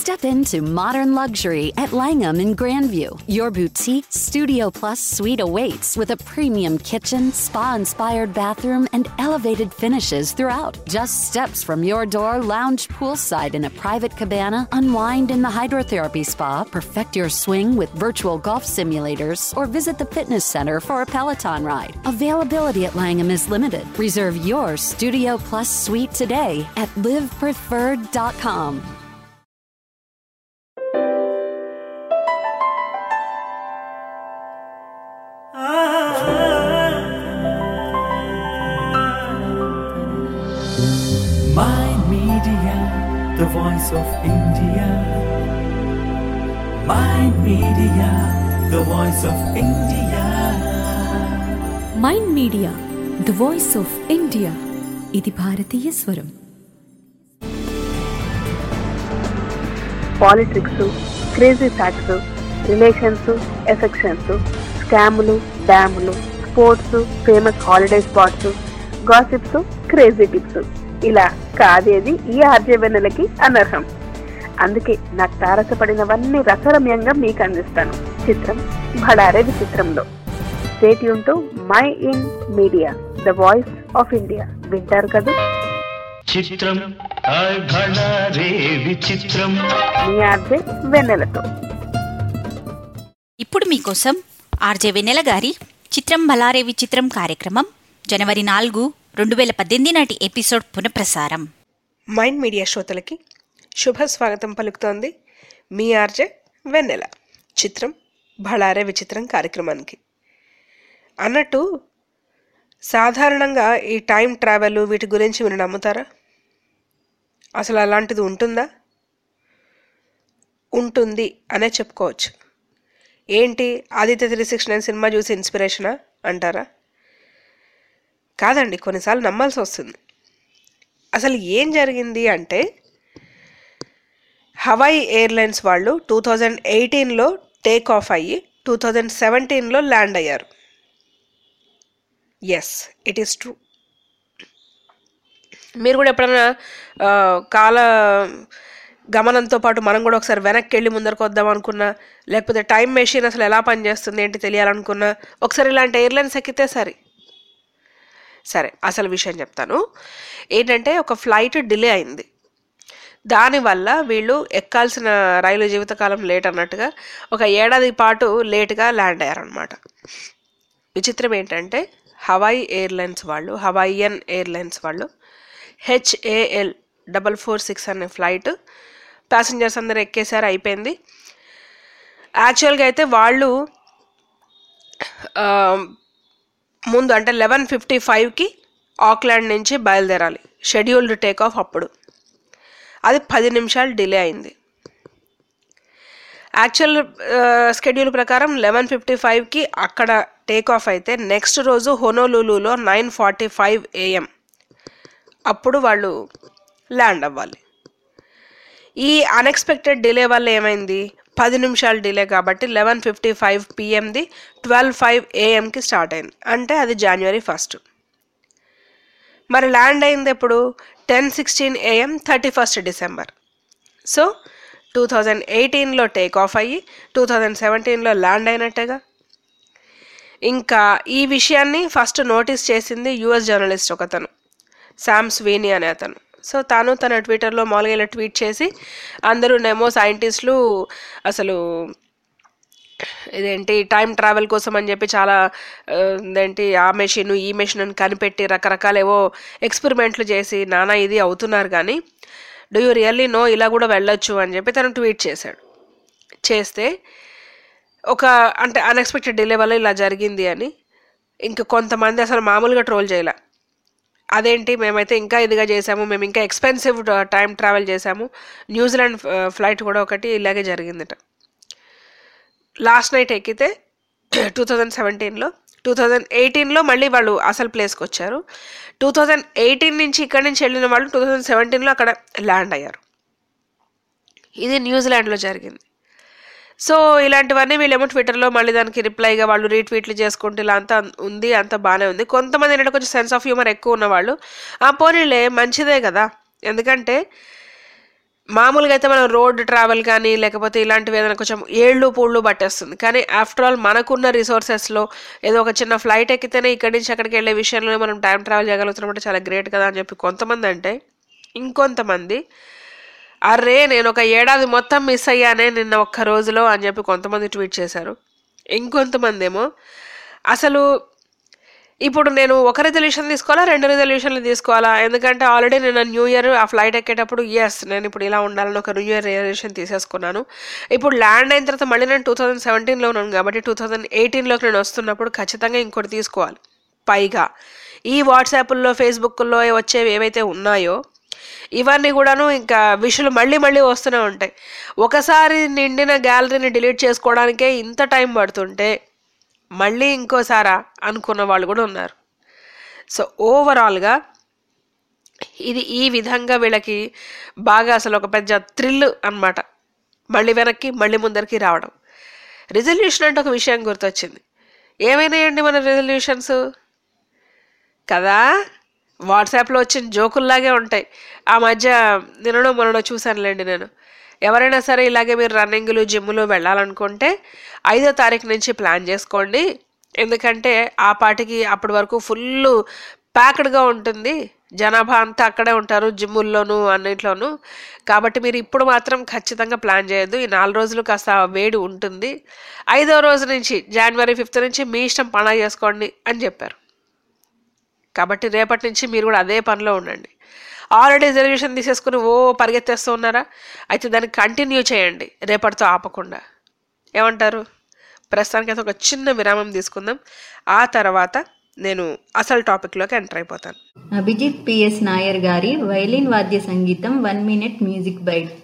Step into modern luxury at Langham in Grandview. Your boutique Studio Plus suite awaits with a premium kitchen, spa inspired bathroom, and elevated finishes throughout. Just steps from your door, lounge poolside in a private cabana, unwind in the hydrotherapy spa, perfect your swing with virtual golf simulators, or visit the fitness center for a Peloton ride. Availability at Langham is limited. Reserve your Studio Plus suite today at livepreferred.com. My Media, the voice of India. My Media, the voice of India. Mind media the voice of India ఇది భారతీయ స్వరం politics crazy facts relations affections స్కాములు డ్యాములు sports famous holiday spots gossips crazy tips ఇలా కాదేది ఈ ఆర్జవెన్నెలకి అనర్హం అందుకే నాకు తారసపడినవన్నీ రసరమ్యంగా మీకు అందిస్తాను చిత్రం భడారే విచిత్రంలో స్టేట్ యూన్ my in media the voice of India వింటారు కదా చిత్రం హాయ్ భళా రే విచిత్రం మీ ఆర్జే వెన్నెలతో ఇప్పుడు మీకోసం ఆర్జే వెన్నెల గారి చిత్రం బలారే విచిత్రం కార్యక్రమం జనవరి నాలుగు రెండు వేల పద్దెనిమిది నాటి ఎపిసోడ్ పునఃప్రసారం మైండ్ మీడియా శ్రోతలకి శుభ స్వాగతం పలుకుతోంది మీ ఆర్జే వెన్నెల చిత్రం భళారే విచిత్రం కార్యక్రమానికి అన్నట్టు సాధారణంగా ఈ టైం ట్రావెల్ వీటి గురించి మీరు నమ్ముతారా అసలు అలాంటిది ఉంటుందా ఉంటుంది అనే చెప్పుకోవచ్చు ఏంటి Aditya three six nine cinema చూసి ఇన్స్పిరేషనా అంటారా కాదండి కొన్నిసార్లు నమ్మాల్సి వస్తుంది అసలు ఏం జరిగింది అంటే హవాయి ఎయిర్లైన్స్ వాళ్ళు టూ థౌజండ్ ఎయిటీన్లో టేక్ ఆఫ్ అయ్యి టూ థౌజండ్ సెవెంటీన్లో ల్యాండ్ అయ్యారు ఎస్ ఇట్ ఈస్ ట్రూ మీరు కూడా ఎప్పుడైనా ఆ, కాల గమనంతో పాటు మనం కూడా ఒకసారి వెనక్కి వెళ్ళి ముందరకు వద్దాం అనుకున్నా లేకపోతే టైం మెషిన్ అసలు ఎలా పనిచేస్తుంది ఏంటి తెలియాలనుకున్నా ఒకసారి ఇలాంటి ఎయిర్లైన్స్ ఎక్కితే సరే సరే అసలు విషయం చెప్తాను ఏంటంటే ఒక ఫ్లైట్ డిలే అయింది దానివల్ల వీళ్ళు ఎక్కాల్సిన రైలు జీవితకాలం లేట్ అన్నట్టుగా ఒక ఏడాది పాటు లేట్గా ల్యాండ్ అయ్యారనమాట విచిత్రం ఏంటంటే హవాయి ఎయిర్లైన్స్ వాళ్ళు హవాయియన్ ఎయిర్లైన్స్ వాళ్ళు హెచ్ఏఎల్ డబల్ ఫోర్ సిక్స్ అనే ఫ్లైట్ ప్యాసింజర్స్ అందరు ఎక్కేసారు అయిపోయింది యాక్చువల్గా అయితే వాళ్ళు ఆ, ముందు అంటే లెవెన్ ఫిఫ్టీ ఫైవ్కి ఆక్లాండ్ నుంచి బయలుదేరాలి షెడ్యూల్డ్ టేక్ ఆఫ్ అప్పుడు అది పది నిమిషాలు డిలే అయింది యాక్చువల్ స్కెడ్యూల్ ప్రకారం లెవెన్ ఫిఫ్టీ ఫైవ్కి అక్కడ టేక్ ఆఫ్ అయితే నెక్స్ట్ రోజు హొనోలులులో నైన్ ఫార్టీ ఫైవ్ ఏఎం అప్పుడు వాళ్ళు ల్యాండ్ అవ్వాలి ఈ అన్ఎక్స్పెక్టెడ్ డిలే వల్ల ఏమైంది పది నిమిషాలు డిలే కాబట్టి లెవెన్ ఫిఫ్టీ ఫైవ్ పిఎంది ట్వెల్వ్ ఫైవ్ ఏఎంకి స్టార్ట్ అయింది అంటే అది జనవరి ఫస్ట్ మరి ల్యాండ్ అయింది ఎప్పుడు ten sixteen AM thirty first December so two thousand ఎయిటీన్లో టేక్ ఆఫ్ అయ్యి టూ థౌజండ్ సెవెంటీన్లో ల్యాండ్ అయినట్టేగా ఇంకా ఈ విషయాన్ని ఫస్ట్ నోటీస్ చేసింది యుఎస్ జర్నలిస్ట్ ఒకతను శామ్ స్వీనీ అనే అతను సో తాను తన ట్విట్టర్లో మామూలుగా ఇలా ట్వీట్ చేసి అందరూనేమో సైంటిస్టులు అసలు ఇదేంటి టైం ట్రావెల్ కోసం అని చెప్పి చాలా ఆ, ఇదేంటి ఆ మెషిన్ ఈ మెషిన్ అని కనిపెట్టి రకరకాల ఏవో ఎక్స్పెరిమెంట్లు చేసి నానా ఇది అవుతున్నారు కానీ డూ యూ రియల్లీ నో ఇలా కూడా వెళ్ళొచ్చు అని చెప్పి తను ట్వీట్ చేశాడు చేస్తే ఒక అంటే అన్ఎక్స్పెక్టెడ్ డిలే వల్ల ఇలా జరిగింది అని ఇంకా కొంతమంది అసలు మామూలుగా ట్రోల్ చేయలే అదేంటి మేమైతే ఇంకా ఇదిగా చేసాము మేము ఇంకా ఎక్స్పెన్సివ్ టైం ట్రావెల్ చేసాము న్యూజిలాండ్ ఫ్లైట్ కూడా ఒకటి ఇలాగే జరిగిందట లాస్ట్ నైట్ ఎక్కితే టూ థౌజండ్ సెవెంటీన్లో టూ థౌజండ్ ఎయిటీన్లో మళ్ళీ వాళ్ళు అసలు ప్లేస్కి వచ్చారు టూ థౌజండ్ ఎయిటీన్ నుంచి ఇక్కడి నుంచి వెళ్ళిన వాళ్ళు టూ థౌజండ్ సెవెంటీన్లో అక్కడ ల్యాండ్ అయ్యారు ఇది న్యూజిలాండ్లో జరిగింది సో ఇలాంటివన్నీ వీళ్ళేమో ట్విట్టర్లో మళ్ళీ దానికి రిప్లైగా వాళ్ళు రీట్వీట్లు చేసుకుంటూ ఇలా అంతా ఉంది అంత బాగానే ఉంది కొంతమంది ఏంటంటే కొంచెం సెన్స్ ఆఫ్ హ్యూమర్ ఎక్కువ ఉన్నవాళ్ళు ఆ పోనీలే మంచిదే కదా ఎందుకంటే మామూలుగా అయితే మనం రోడ్ ట్రావెల్ కానీ లేకపోతే ఇలాంటివి ఏదైనా కొంచెం ఏళ్ళు పూళ్ళు పట్టేస్తుంది కానీ ఆఫ్టర్ ఆల్ మనకున్న రిసోర్సెస్లో ఏదో ఒక చిన్న ఫ్లైట్ ఎక్కితేనే ఇక్కడి నుంచి అక్కడికి వెళ్ళే విషయంలో మనం టైం ట్రావెల్ చేయగలుగుతున్నాం అంటే చాలా గ్రేట్ కదా అని చెప్పి కొంతమంది అంటే ఇంకొంతమంది అర్రే నేను ఒక ఏడాది మొత్తం మిస్ అయ్యానే నిన్న ఒక్క రోజులో అని చెప్పి కొంతమంది ట్వీట్ చేశారు ఇంకొంతమంది ఏమో అసలు ఇప్పుడు నేను ఒక రిజల్యూషన్ తీసుకోవాలా రెండు రిజల్యూషన్లు తీసుకోవాలా ఎందుకంటే ఆల్రెడీ నేను న్యూ ఇయర్ ఆ ఫ్లైట్ ఎక్కేటప్పుడు ఎస్ నేను ఇప్పుడు ఇలా ఉండాలని ఒక న్యూ ఇయర్ రిజల్యూషన్ తీసేసుకున్నాను ఇప్పుడు ల్యాండ్ అయిన తర్వాత మళ్ళీ నేను టూ థౌజండ్ సెవెంటీన్లో ఉన్నాను కాబట్టి టూ థౌజండ్ ఎయిటీన్లోకి నేను వస్తున్నప్పుడు ఖచ్చితంగా ఇంకోటి తీసుకోవాలి పైగా ఈ వాట్సాప్లో ఫేస్బుక్లో వచ్చేవి ఏవైతే ఉన్నాయో ఇవన్నీ కూడాను ఇంకా విషులు మళ్ళీ మళ్ళీ వస్తూనే ఉంటాయి ఒకసారి నిండిన గ్యాలరీని డిలీట్ చేసుకోవడానికే ఇంత టైం పడుతుంటే మళ్ళీ ఇంకోసారా అనుకున్న వాళ్ళు కూడా ఉన్నారు సో ఓవరాల్గా ఇది ఈ విధంగా వీళ్ళకి బాగా అసలు ఒక పెద్ద థ్రిల్ అన్నమాట మళ్ళీ వెనక్కి మళ్ళీ ముందరికి రావడం రిజల్యూషన్ అంటే ఒక విషయం గుర్తొచ్చింది ఏమైనాయండి మన రిజల్యూషన్స్ కదా వాట్సాప్లో వచ్చిన జోకుల్లాగే ఉంటాయి ఆ మధ్య నిన్ననో మొన్ననో చూశానులేండి నేను ఎవరైనా సరే ఇలాగే మీరు రన్నింగ్లు జిమ్లు వెళ్ళాలనుకుంటే ఐదో తారీఖు నుంచి ప్లాన్ చేసుకోండి ఎందుకంటే ఆ పాటికి అప్పటి వరకు ఫుల్ ప్యాక్డ్గా ఉంటుంది జనాభా అంతా అక్కడే ఉంటారు జిమ్ముల్లోనూ అన్నిట్లోనూ కాబట్టి మీరు ఇప్పుడు మాత్రం ఖచ్చితంగా ప్లాన్ చేయొద్దు ఈ నాలుగు రోజులు కాస్త వేడి ఉంటుంది ఐదో రోజు నుంచి జనవరి ఫిఫ్త్ నుంచి మీ ఇష్టం పండగ చేసుకోండి అని చెప్పారు కాబట్టి రేపటి నుంచి మీరు కూడా అదే పనిలో ఉండండి ఆల్రెడీ రిజర్వేషన్ తీసేసుకుని ఓ పరిగెత్తేస్తూ ఉన్నారా అయితే దాన్ని కంటిన్యూ చేయండి రేపటితో ఆపకుండా ఏమంటారు ప్రస్తుతానికి అయితే ఒక చిన్న విరామం తీసుకుందాం ఆ తర్వాత నేను అసలు టాపిక్లోకి ఎంటర్ అయిపోతాను అభిజిత్ పిఎస్ నాయర్ గారి వైలిన్ వాద్య సంగీతం one minute music bite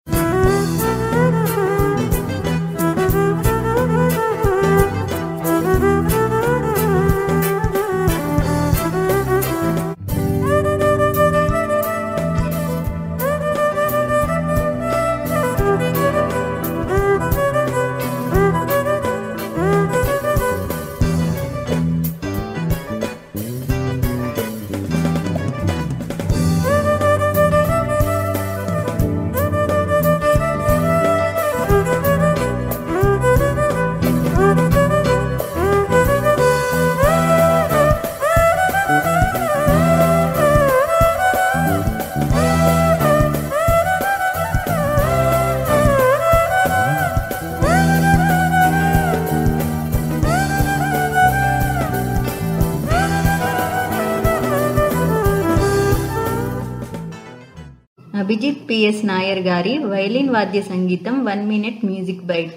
Abhijith P నాయర్ గారి వైలిన్ వాద్య సంగీతం వన్ మినిట్ మ్యూజిక్ బైట్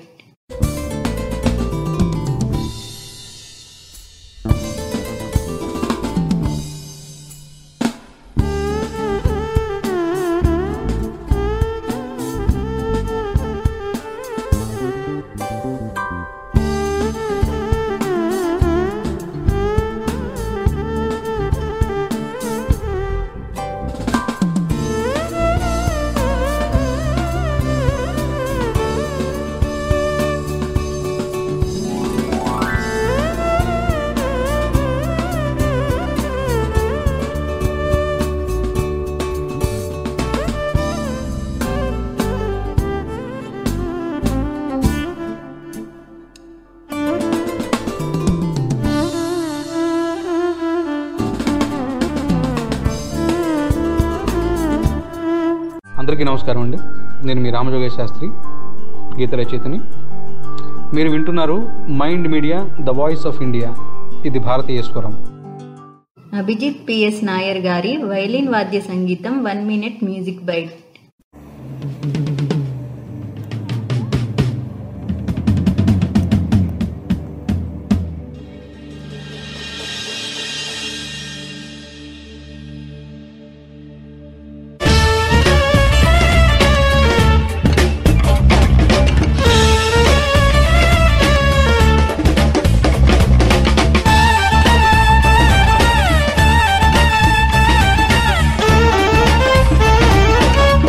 అందరికీ నమస్కారం అండి నేను మీ రామజోగేశ్ శాస్త్రి గీత రచయితని మీరు వింటున్నారు mind media the voice of India ఇది భారతీయ స్వరం అభిజిత్ పిఎస్ నాయర్ గారి వైలిన్ వాద్య సంగీతం one minute music bite Thank you.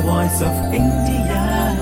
voice of India.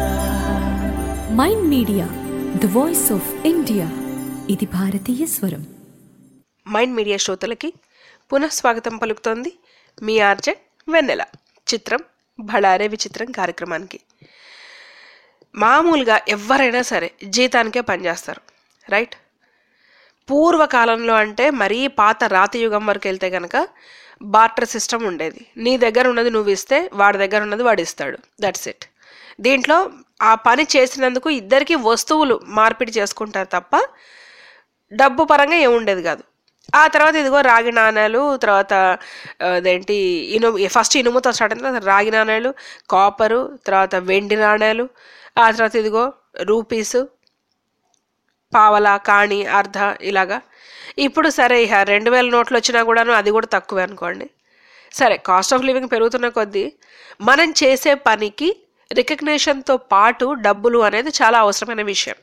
Mind media the voice of India ఇది భారతీయ స్వరం మైండ్ మీడియా శ్రోతలకి పునఃస్వాగతం పలుకుతోంది మీ ఆర్జే వెన్నెల చిత్రం భళారే విచిత్రం కార్యక్రమానికి మామూలుగా ఎవరైనా సరే జీతానికే పనిచేస్తారు రైట్ పూర్వకాలంలో అంటే మరీ పాత రాతి యుగం వరకు వెళ్తే కనుక బార్టర్ సిస్టమ్ ఉండేది నీ దగ్గర ఉన్నది నువ్వు ఇస్తే వాడి దగ్గర ఉన్నది వాడు ఇస్తాడు దట్స్ ఇట్ దీంట్లో ఆ పని చేసినందుకు ఇద్దరికి వస్తువులు మార్పిడి చేసుకుంటారు తప్ప డబ్బు పరంగా ఏముండేది కాదు ఆ తర్వాత ఇదిగో రాగి నాణేలు తర్వాత ఆ, అదేంటి ఇనుము ఫస్ట్ ఇనుముతో స్టార్ట్ అయింది తర్వాత రాగి నాణేలు కాపరు తర్వాత వెండి నాణేలు ఆ తర్వాత ఇదిగో రూపీసు పావల కాణి అర్ధ ఇలాగా ఇప్పుడు సరే ఇక రెండు వేల నోట్లు వచ్చినా కూడాను అది కూడా తక్కువే అనుకోండి సరే కాస్ట్ ఆఫ్ లివింగ్ పెరుగుతున్న కొద్దీ మనం చేసే పనికి రికగ్నేషన్తో పాటు డబ్బులు అనేది చాలా అవసరమైన విషయం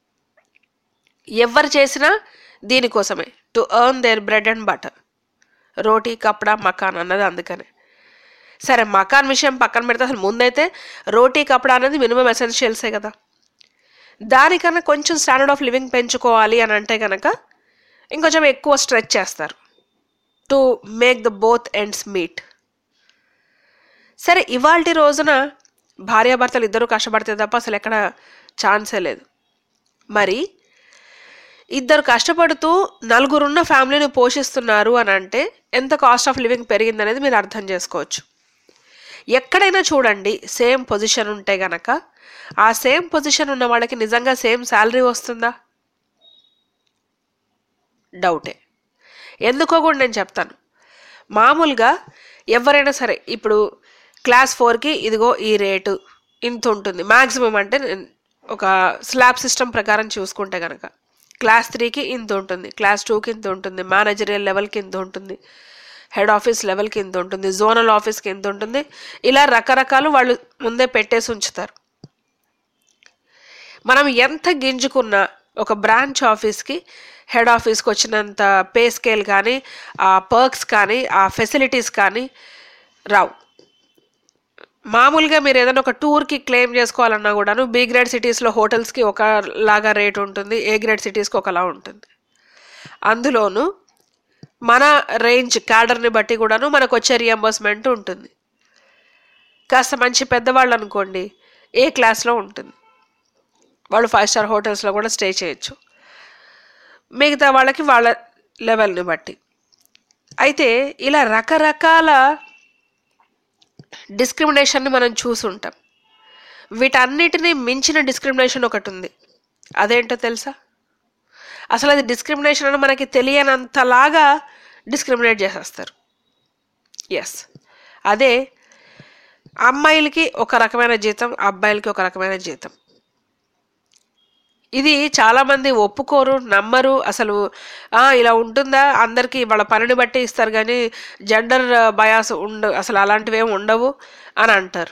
ఎవరు చేసినా దీనికోసమే to earn their bread and butter రోటీ కప్డా మకాన్ అన్నది అందుకనే సరే మకాన్ విషయం పక్కన పెడితే అసలు ముందైతే రోటీ కప్డా అనేది మినిమం ఎసెన్షియల్సే కదా దానికన్నా కొంచెం స్టాండర్డ్ ఆఫ్ లివింగ్ పెంచుకోవాలి అని అంటే కనుక ఇంకొంచెం ఎక్కువ స్ట్రెచ్ చేస్తారు to make the both ends meet సరే ఇవాల్టి రోజున భార్యాభర్తలు ఇద్దరు కష్టపడితే తప్ప అసలు ఎక్కడ ఛాన్సే లేదు మరి ఇద్దరు కష్టపడుతూ నలుగురున్న ఫ్యామిలీని పోషిస్తున్నారు అని అంటే ఎంత కాస్ట్ ఆఫ్ లివింగ్ పెరిగిందనేది మీరు అర్థం చేసుకోవచ్చు ఎక్కడైనా చూడండి సేమ్ పొజిషన్ ఉంటే గనక ఆ సేమ్ పొజిషన్ ఉన్న వాళ్ళకి నిజంగా సేమ్ శాలరీ వస్తుందా డౌటే ఎందుకో కూడా నేను చెప్తాను మామూలుగా ఎవరైనా సరే ఇప్పుడు క్లాస్ ఫోర్కి ఇదిగో ఈ రేటు ఇంత ఉంటుంది మ్యాక్సిమం అంటే నేను ఒక స్లాబ్ సిస్టమ్ ప్రకారం చూసుకుంటే కనుక క్లాస్ త్రీకి ఇంత ఉంటుంది క్లాస్ టూకి ఇంత ఉంటుంది మేనేజరియల్ లెవెల్కి ఇంత ఉంటుంది హెడ్ ఆఫీస్ లెవెల్కి ఇంత ఉంటుంది జోనల్ ఆఫీస్కి ఇంత ఉంటుంది ఇలా రకరకాలు వాళ్ళు ముందే పెట్టేసి ఉంచుతారు మనం ఎంత గింజుకున్నా ఒక బ్రాంచ్ ఆఫీస్కి హెడ్ ఆఫీస్కి వచ్చినంత పే స్కేల్ కానీ ఆ పర్క్స్ కానీ ఆ ఫెసిలిటీస్ కానీ రావు మామూలుగా మీరు ఏదైనా ఒక టూర్కి క్లెయిమ్ చేసుకోవాలన్నా కూడాను బి గ్రేడ్ సిటీస్లో హోటల్స్కి ఒకలాగా రేట్ ఉంటుంది ఏ గ్రేడ్ సిటీస్కి ఒకలా ఉంటుంది అందులోనూ మన రేంజ్ క్యాడర్ని బట్టి కూడాను మనకు వచ్చే రియంబర్స్మెంట్ ఉంటుంది కాస్త మంచి పెద్దవాళ్ళు అనుకోండి ఏ క్లాస్లో ఉంటుంది వాళ్ళు ఫైవ్ స్టార్ హోటల్స్లో కూడా స్టే చేయొచ్చు మిగతా వాళ్ళకి వాళ్ళ లెవెల్ని బట్టి అయితే ఇలా రకరకాల డిస్క్రిమినేషన్ని మనం చూసుంటాం వీటన్నిటిని మించిన డిస్క్రిమినేషన్ ఒకటి ఉంది అదేంటో తెలుసా అసలు అది డిస్క్రిమినేషన్ అని మనకి తెలియనంతలాగా డిస్క్రిమినేట్ చేసేస్తారు ఎస్ అదే అమ్మాయిలకి ఒక రకమైన జీతం అబ్బాయిలకి ఒక రకమైన జీతం ఇది చాలామంది ఒప్పుకోరు నమ్మరు అసలు "ఆ, ఇలా ఉంటుందా అందరికీ వాళ్ళ పనిని బట్టి ఇస్తారు కానీ జెండర్ బయాస్ ఉండ అసలు అలాంటివి ఏమి ఉండవు అని అంటారు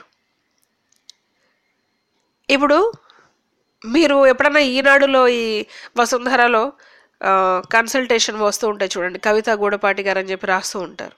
ఇప్పుడు మీరు ఎప్పుడన్నా ఈనాడులో ఈ వసుంధరలో కన్సల్టేషన్ వస్తూ ఉంటాయి చూడండి కవిత గూడపాటి గారు అని చెప్పి రాస్తూ ఉంటారు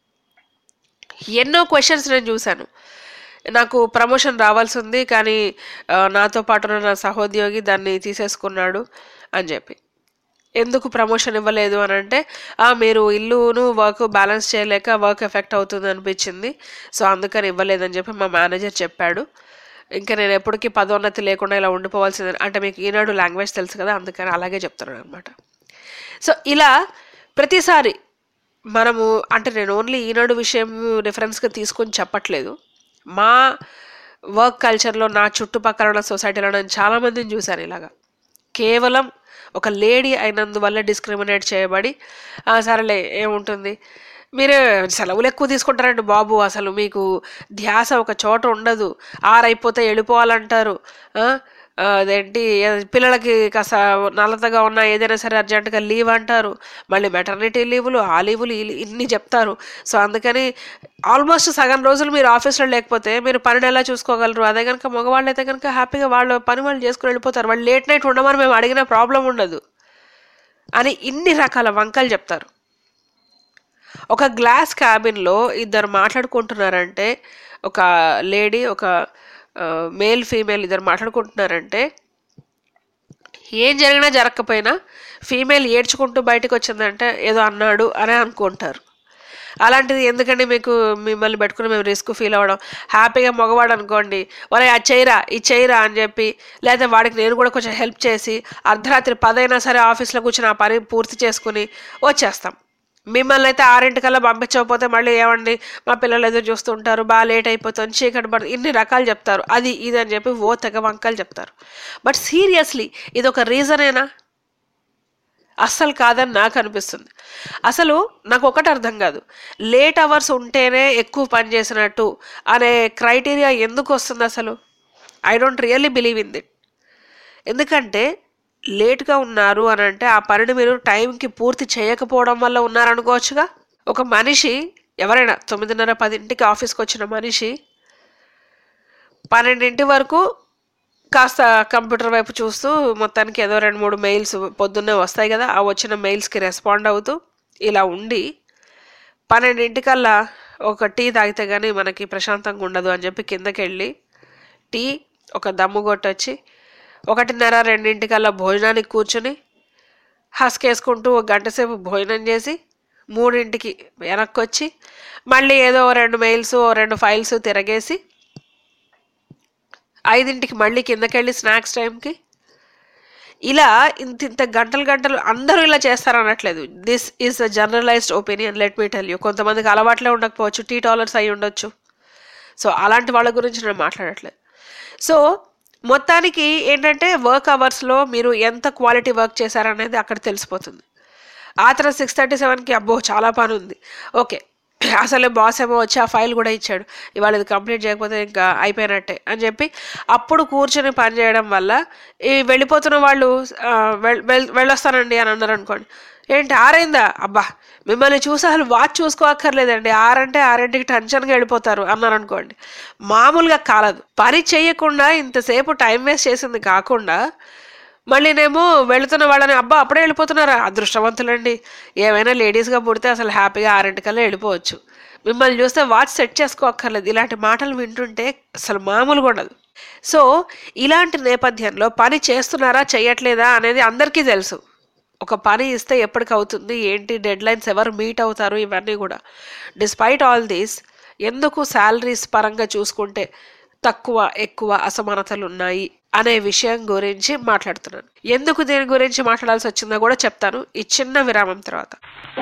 ఎన్నో క్వశ్చన్స్ నేను చూశాను నాకు ప్రమోషన్ రావాల్సి ఉంది కానీ ఆ, నాతో పాటు ఉన్న నా సహోద్యోగి దాన్ని తీసేసుకున్నాడు అని చెప్పి ఎందుకు ప్రమోషన్ ఇవ్వలేదు అని అంటే "ఆ, మీరు ఇల్లును వర్క్ బ్యాలెన్స్ చేయలేక వర్క్ ఎఫెక్ట్ అవుతుంది అనిపించింది సో అందుకని ఇవ్వలేదని చెప్పి మా మేనేజర్ చెప్పాడు ఇంకా నేను ఎప్పటికీ పదోన్నతి లేకుండా ఇలా ఉండిపోవాల్సింది అంటే మీకు ఈనాడు లాంగ్వేజ్ తెలుసు కదా అందుకని అలాగే చెప్తున్నాను అనమాట సో ఇలా ప్రతిసారి మనము అంటే నేను ఓన్లీ ఈనాడు విషయం రిఫరెన్స్గా తీసుకొని చెప్పట్లేదు మా వర్క్ కల్చర్లో నా చుట్టుపక్కల ఉన్న సొసైటీలో నేను చాలామందిని చూశాను ఇలాగా కేవలం ఒక లేడీ అయినందువల్ల డిస్క్రిమినేట్ చేయబడి "ఆ, సరేలే ఏముంటుంది మీరు సెలవులు ఎక్కువ తీసుకుంటారండి బాబు అసలు మీకు ధ్యాస ఒక చోట ఉండదు ఆరైపోతే వెళ్ళిపోవాలంటారు ఆ, ఆ, అదేంటి ఏ- పిల్లలకి కాస్త నల్లతగా ఉన్న ఏదైనా సరే అర్జెంటుగా లీవ్ అంటారు మళ్ళీ మెటర్నిటీ లీవులు ఆ లీవులు ఈ లీ- ఇన్ని చెప్తారు సో అందుకని ఆల్మోస్ట్ సగం రోజులు మీరు ఆఫీస్లో లేకపోతే మీరు పనిని ఎలా చూసుకోగలరు అదే కనుక మగవాళ్ళు అయితే కనుక హ్యాపీగా వాళ్ళ పని వాళ్ళు చేసుకుని వెళ్ళిపోతారు వాళ్ళు లేట్ నైట్ ఉండమని మేము అడిగిన ప్రాబ్లం ఉండదు అని ఇన్ని రకాల వంకలు చెప్తారు ఒక గ్లాస్ క్యాబిన్లో ఇద్దరు మాట్లాడుకుంటున్నారంటే ఒక లేడీ ఒక మేల్ ఫీమేల్ ఇద్దరు మాట్లాడుకుంటున్నారంటే ఏం జరిగినా జరగకపోయినా ఫీమేల్ ఏడ్చుకుంటూ బయటకు వచ్చిందంటే ఏదో అన్నాడు అని అనుకుంటారు అలాంటిది ఎందుకండి మీకు మిమ్మల్ని పెట్టుకుని మేము రిస్క్ ఫీల్ అవ్వడం హ్యాపీగా మగవాడు అనుకోండి ఒరే అది చేయరా ఇది చేయరా అని చెప్పి లేదా వాడికి నేను కూడా కొంచెం హెల్ప్ చేసి అర్ధరాత్రి పదైనా సరే ఆఫీస్లో కూర్చొని ఆ పని పూర్తి చేసుకుని వచ్చేస్తాం మిమ్మల్ని అయితే ఆరింటికల్లా పంపించకపోతే మళ్ళీ ఏమండి మా పిల్లలు ఎదురు చూస్తుంటారు బాగా లేట్ అయిపోతుంది చీకటి పడుతుంది ఇన్ని రకాలు చెప్తారు అది ఇది అని చెప్పి ఓ తెగ వంకలు చెప్తారు బట్ సీరియస్లీ ఇది ఒక రీజనేనా అస్సలు కాదని నాకు అనిపిస్తుంది అసలు నాకు ఒకటి అర్థం కాదు లేట్ అవర్స్ ఉంటేనే ఎక్కువ పని చేసినట్టు అనే క్రైటీరియా ఎందుకు వస్తుంది అసలు I don't really believe in that ఎందుకంటే లేట్గా ఉన్నారు అని అంటే ఆ పనిని మీరు టైంకి పూర్తి చేయకపోవడం వల్ల ఉన్నారనుకోవచ్చుగా ఒక మనిషి ఎవరైనా తొమ్మిదిన్నర పదింటికి ఆఫీస్కి వచ్చిన మనిషి పన్నెండింటి వరకు కాస్త కంప్యూటర్ వైపు చూస్తూ మొత్తానికి ఏదో రెండు మూడు మెయిల్స్ పొద్దున్నే వస్తాయి కదా ఆ వచ్చిన మెయిల్స్కి రెస్పాండ్ అవుతూ ఇలా ఉండి పన్నెండింటికల్లా ఒక టీ తాగితే కానీ మనకి ప్రశాంతంగా ఉండదు అని చెప్పి కిందకి వెళ్ళి టీ ఒక దమ్ము కొట్టొచ్చి ఒకటిన్నర రెండింటికల్లా భోజనానికి కూర్చుని హస్కేసుకుంటూ ఒక గంట సేపు భోజనం చేసి మూడింటికి వెనక్కి వచ్చి మళ్ళీ ఏదో ఓ రెండు మెయిల్స్ ఓ రెండు ఫైల్స్ తిరగేసి ఐదింటికి మళ్ళీ కిందకెళ్ళి స్నాక్స్ టైంకి ఇలా ఇంత ఇంత గంటలు గంటలు అందరూ ఇలా చేస్తారు అనట్లేదు this is a generalized opinion let me tell you కొంతమందికి అలవాట్లే ఉండకపోవచ్చు టీ టాలర్స్ అయి ఉండొచ్చు సో అలాంటి వాళ్ళ గురించి నేను మాట్లాడట్లేదు సో మొత్తానికి ఏంటంటే వర్క్ అవర్స్లో మీరు ఎంత క్వాలిటీ వర్క్ చేశారనేది అక్కడ తెలిసిపోతుంది ఆ తర్వాత సిక్స్ థర్టీ సెవెన్కి అబ్బో చాలా పని ఉంది ఓకే అసలే బాస్ ఏమో వచ్చి ఆ ఫైల్ కూడా ఇచ్చాడు ఇవాళ ఇది కంప్లీట్ చేయకపోతే ఇంకా అయిపోయినట్టే అని చెప్పి అప్పుడు కూర్చొని పని చేయడం వల్ల ఈ వెళ్ళిపోతున్న వాళ్ళు ఆ, వెళ్- వెళ్- వెళ్ళొస్తానండి అని అన్నారు అనుకోండి ఏంటి ఆరైందా అబ్బా మిమ్మల్ని చూసి అసలు వాచ్ చూసుకోక్కర్లేదండి ఆరంటే ఆరింటికి టెన్షన్గా వెళ్ళిపోతారు అన్నారు అనుకోండి మామూలుగా కాలదు పని చేయకుండా ఇంతసేపు టైం వేస్ట్ చేసింది కాకుండా మళ్ళీనేమో వెళుతున్న వాళ్ళని అబ్బా అప్పుడే వెళ్ళిపోతున్నారా అదృష్టవంతులండి ఏమైనా లేడీస్గా పుడితే అసలు హ్యాపీగా ఆరింటికల్లా వెళ్ళిపోవచ్చు మిమ్మల్ని చూస్తే వాచ్ సెట్ చేసుకోక్కర్లేదు ఇలాంటి మాటలు వింటుంటే అసలు మామూలుగా ఉండదు సో ఇలాంటి నేపథ్యంలో పని చేస్తున్నారా చేయట్లేదా అనేది అందరికీ తెలుసు ఒక పని ఇస్తే ఎప్పటికి అవుతుంది ఏంటి డెడ్ లైన్స్ ఎవరు మీట్ అవుతారు ఇవన్నీ కూడా డిస్పైట్ ఆల్ దీస్ ఎందుకు శాలరీస్ పరంగా చూసుకుంటే తక్కువ ఎక్కువ అసమానతలు ఉన్నాయి అనే విషయం గురించి మాట్లాడుతున్నాను ఎందుకు దీని గురించి మాట్లాడాల్సి వచ్చిందో కూడా చెప్తాను ఈ చిన్న విరామం తర్వాత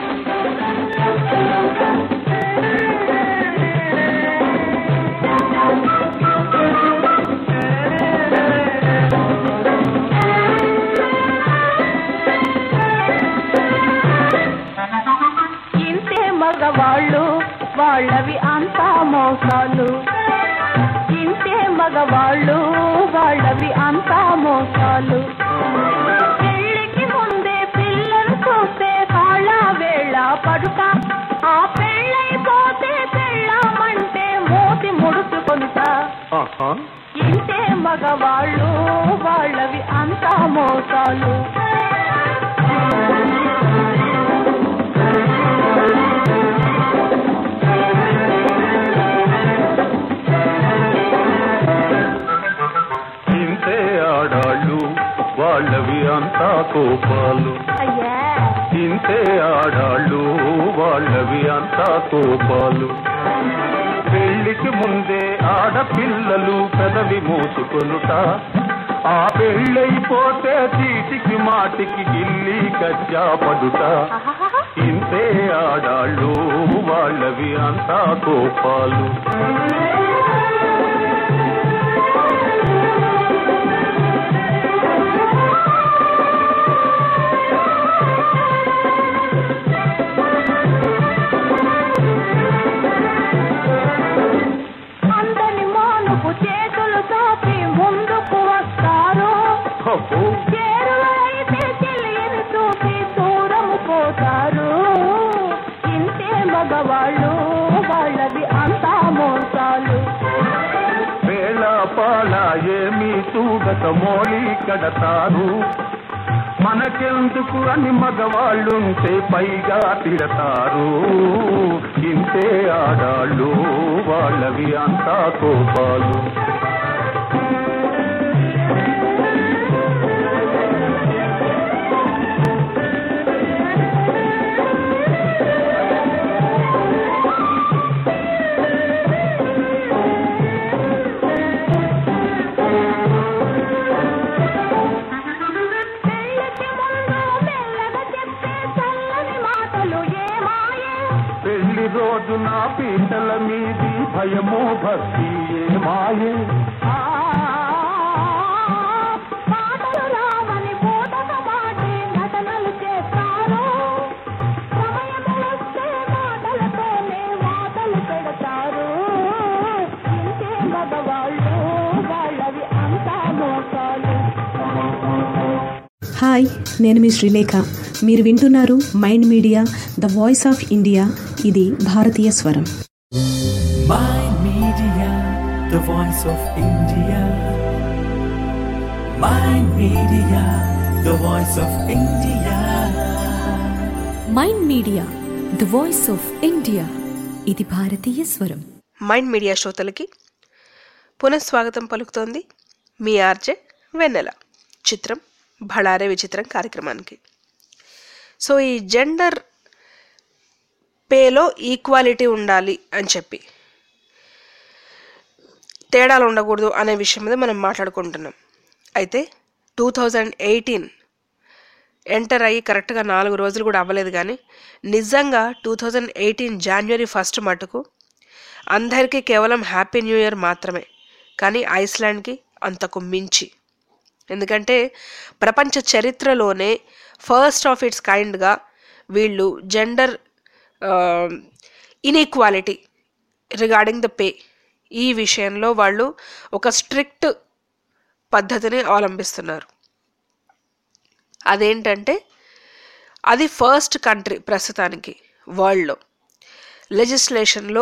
ఇంతే మగవాళ్ళు వాళ్ళవి అంతా మోసాలు ఇంతే మగవాళ్ళు వాళ్ళవి అంతా మోసాలు పెళ్ళికి ముందే పిల్లలు చూస్తే కాళ్ళ వేళ పడుట ఆ పెళ్ళైపోతే పెళ్ళామంటే మూతి ముడుచుకుంటా ఇంతే మగవాళ్ళు వాళ్ళవి అంతా మోసాలు ఇంతే ఆడాళ్ళు వాళ్ళవి అంతా కోపాలు అయ్యా ఇంతే ఆడాళ్ళు వాళ్ళవి అంతా కోపాలు పెళ్లికి ముందే ఆడపిల్లలు పెదవి మూసుకొనుట ఆ పెళ్ళైపోతే చీటికి మాటికి గిల్లి కజ్జా పడుట ఇంతే ఆడాళ్ళు వాళ్ళవి అంతా కోపాలు అందని మానుపు చేతులు చాపి ముందుకు వస్తారు అబ్బో, చేరువైతే చెల్లిని చూసి దూరం పోతారు ఇంతే మగవాళ్ళు వాళ్ళది అంతా మోసాలు వేళ పాళ ఏమీ చూడక మోళీ కడతారు మనకెందుకు అని మగవాళ్ళుంటే పైగా తిడతారు ఇంతే ఆడాళ్ళు వాళ్ళవి అంతా కోపాలు పెళ్లి రోజున పీటల మీది భయమో భక్తి ఏ మాయే హాయ్ నేను మీ శ్రీలేఖ మీరు వింటున్నారు mind media the voice of India ఇది భారతీయ స్వరం Mind Media, the voice of India. Mind Media, the voice of India. Mind media the voice of India ఇది భారతీయ స్వరం మైండ్ మీడియా శ్రోతలకి పునఃస్వాగతం పలుకుతోంది మీ ఆర్జే వెన్నెల చిత్రం భళారే విచిత్రం కార్యక్రమానికి సో ఈ జెండర్ పేలో ఈక్వాలిటీ ఉండాలి అని చెప్పి తేడాలు ఉండకూడదు అనే విషయం మీద మనం మాట్లాడుకుంటున్నాం అయితే టూ థౌజండ్ ఎయిటీన్ ఎంటర్ అయ్యి కరెక్ట్గా నాలుగు రోజులు కూడా అవ్వలేదు కానీ నిజంగా two thousand eighteen January first మటుకు అందరికీ కేవలం హ్యాపీ న్యూ ఇయర్ మాత్రమే కానీ ఐస్లాండ్కి అంతకు మించి ఎందుకంటే ప్రపంచ చరిత్రలోనే ఫస్ట్ ఆఫ్ ఇట్స్ కైండ్గా వీళ్ళు gender inequality regarding the pay ఈ విషయంలో వాళ్ళు ఒక స్ట్రిక్ట్ పద్ధతిని అవలంబిస్తున్నారు అదేంటంటే అది ఫస్ట్ కంట్రీ ప్రస్తుతానికి వరల్డ్లో లెజిస్లేషన్లో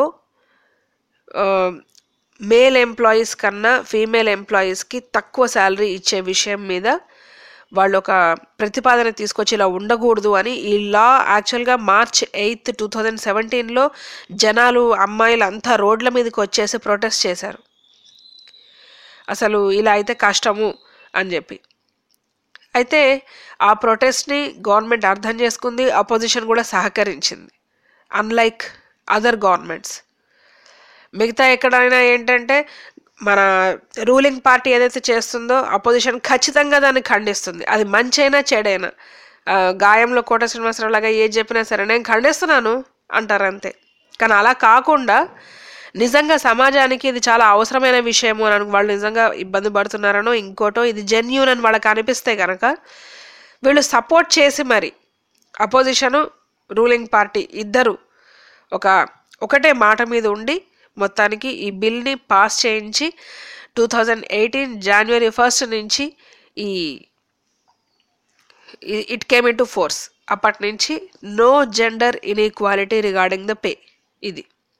మేల్ ఎంప్లాయీస్ కన్నా ఫీమేల్ ఎంప్లాయీస్కి తక్కువ శాలరీ ఇచ్చే విషయం మీద వాళ్ళు ఒక ప్రతిపాదన తీసుకొచ్చి ఇలా ఉండకూడదు అని ఈ లా యాక్చువల్గా మార్చ్ ఎయిత్ టూ థౌజండ్ సెవెంటీన్లో జనాలు అమ్మాయిలు అంతా రోడ్ల మీదకి వచ్చేసి ప్రొటెస్ట్ చేశారు అసలు ఇలా అయితే కష్టము అని చెప్పి అయితే ఆ ప్రొటెస్ట్ని గవర్నమెంట్ అర్థం చేసుకుంది అపోజిషన్ కూడా సహకరించింది అన్లైక్ అదర్ గవర్నమెంట్స్ మిగతా ఎక్కడైనా ఏంటంటే మన రూలింగ్ పార్టీ ఏదైతే చేస్తుందో అపోజిషన్ ఖచ్చితంగా దాన్ని ఖండిస్తుంది అది మంచైనా చెడైనా ఆ, గాయంలో కోట శ్రీనివాసరావు లాగా ఏది చెప్పినా సరే నేను ఖండిస్తున్నాను అంటారు అంతే కానీ అలా కాకుండా నిజంగా సమాజానికి ఇది చాలా అవసరమైన విషయము అని అను- వాళ్ళు నిజంగా ఇబ్బంది పడుతున్నారనో ఇంకోటో ఇది జెన్యూన్ అని వాళ్ళకి అనిపిస్తే కనుక వీళ్ళు సపోర్ట్ చేసి మరి అపోజిషను రూలింగ్ పార్టీ ఇద్దరు ఒక ఒకటే మాట మీద ఉండి మొత్తానికి ఈ బిల్ని పాస్ చేయించి two thousand eighteen January first నుంచి ఈ it came into force అప్పటి నుంచి no gender inequality regarding the pay ఇది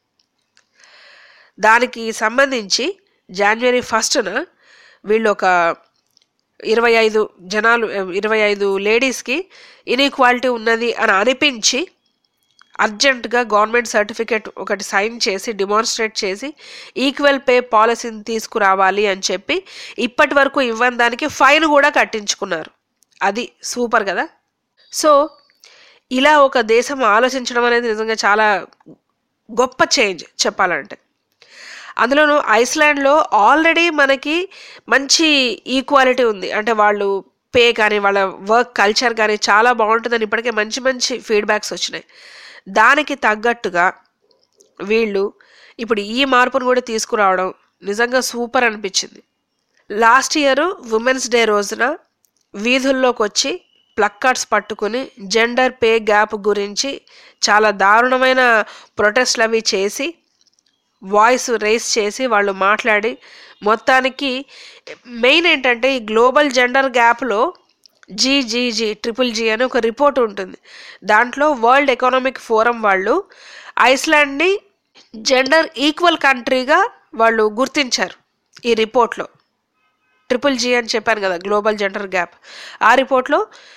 దానికి సంబంధించి జనవరి ఫస్ట్న వీళ్ళు ఒక ఇరవై ఐదు జనాలు ఇరవై ఐదు లేడీస్కి ఇన్ఈక్వాలిటీ ఉన్నది అని అనిపించి అర్జెంటుగా గవర్నమెంట్ సర్టిఫికేట్ ఒకటి సైన్ చేసి డిమాన్స్ట్రేట్ చేసి ఈక్వల్ పే పాలసీని తీసుకురావాలి అని చెప్పి ఇప్పటి వరకు ఇవ్వని దానికి ఫైన్ కూడా కట్టించుకున్నారు అది సూపర్ కదా సో ఇలా ఒక దేశం ఆలోచించడం అనేది నిజంగా చాలా గొప్ప చేంజ్ చెప్పాలంటే అందులోనూ ఐస్లాండ్లో ఆల్రెడీ మనకి మంచి ఈక్వాలిటీ ఉంది అంటే వాళ్ళు పే కానీ వాళ్ళ వర్క్ కల్చర్ కానీ చాలా బాగుంటుందని ఇప్పటికే మంచి మంచి ఫీడ్బ్యాక్స్ వచ్చినాయి దానికి తగ్గట్టుగా వీళ్ళు ఇప్పుడు ఈ మార్పును కూడా తీసుకురావడం నిజంగా సూపర్ అనిపించింది లాస్ట్ ఇయర్ ఉమెన్స్ డే రోజున వీధుల్లోకి వచ్చి ప్లక్కార్డ్స్ పట్టుకుని జెండర్ పే గ్యాప్ గురించి చాలా దారుణమైన ప్రొటెస్ట్లు అవి చేసి వాయిస్ రేస్ చేసి వాళ్ళు మాట్లాడి మొత్తానికి మెయిన్ ఏంటంటే ఈ గ్లోబల్ జెండర్ గ్యాప్లో జీజీజీ ట్రిపుల్ జీ అని ఒక రిపోర్ట్ ఉంటుంది దాంట్లో వరల్డ్ ఎకనామిక్ ఫోరం వాళ్ళు ఐస్లాండ్ని జెండర్ ఈక్వల్ కంట్రీగా వాళ్ళు గుర్తించారు ఈ రిపోర్ట్లో ట్రిపుల్ జీ అని చెప్పాను కదా గ్లోబల్ జెండర్ గ్యాప్ ఆ రిపోర్ట్లో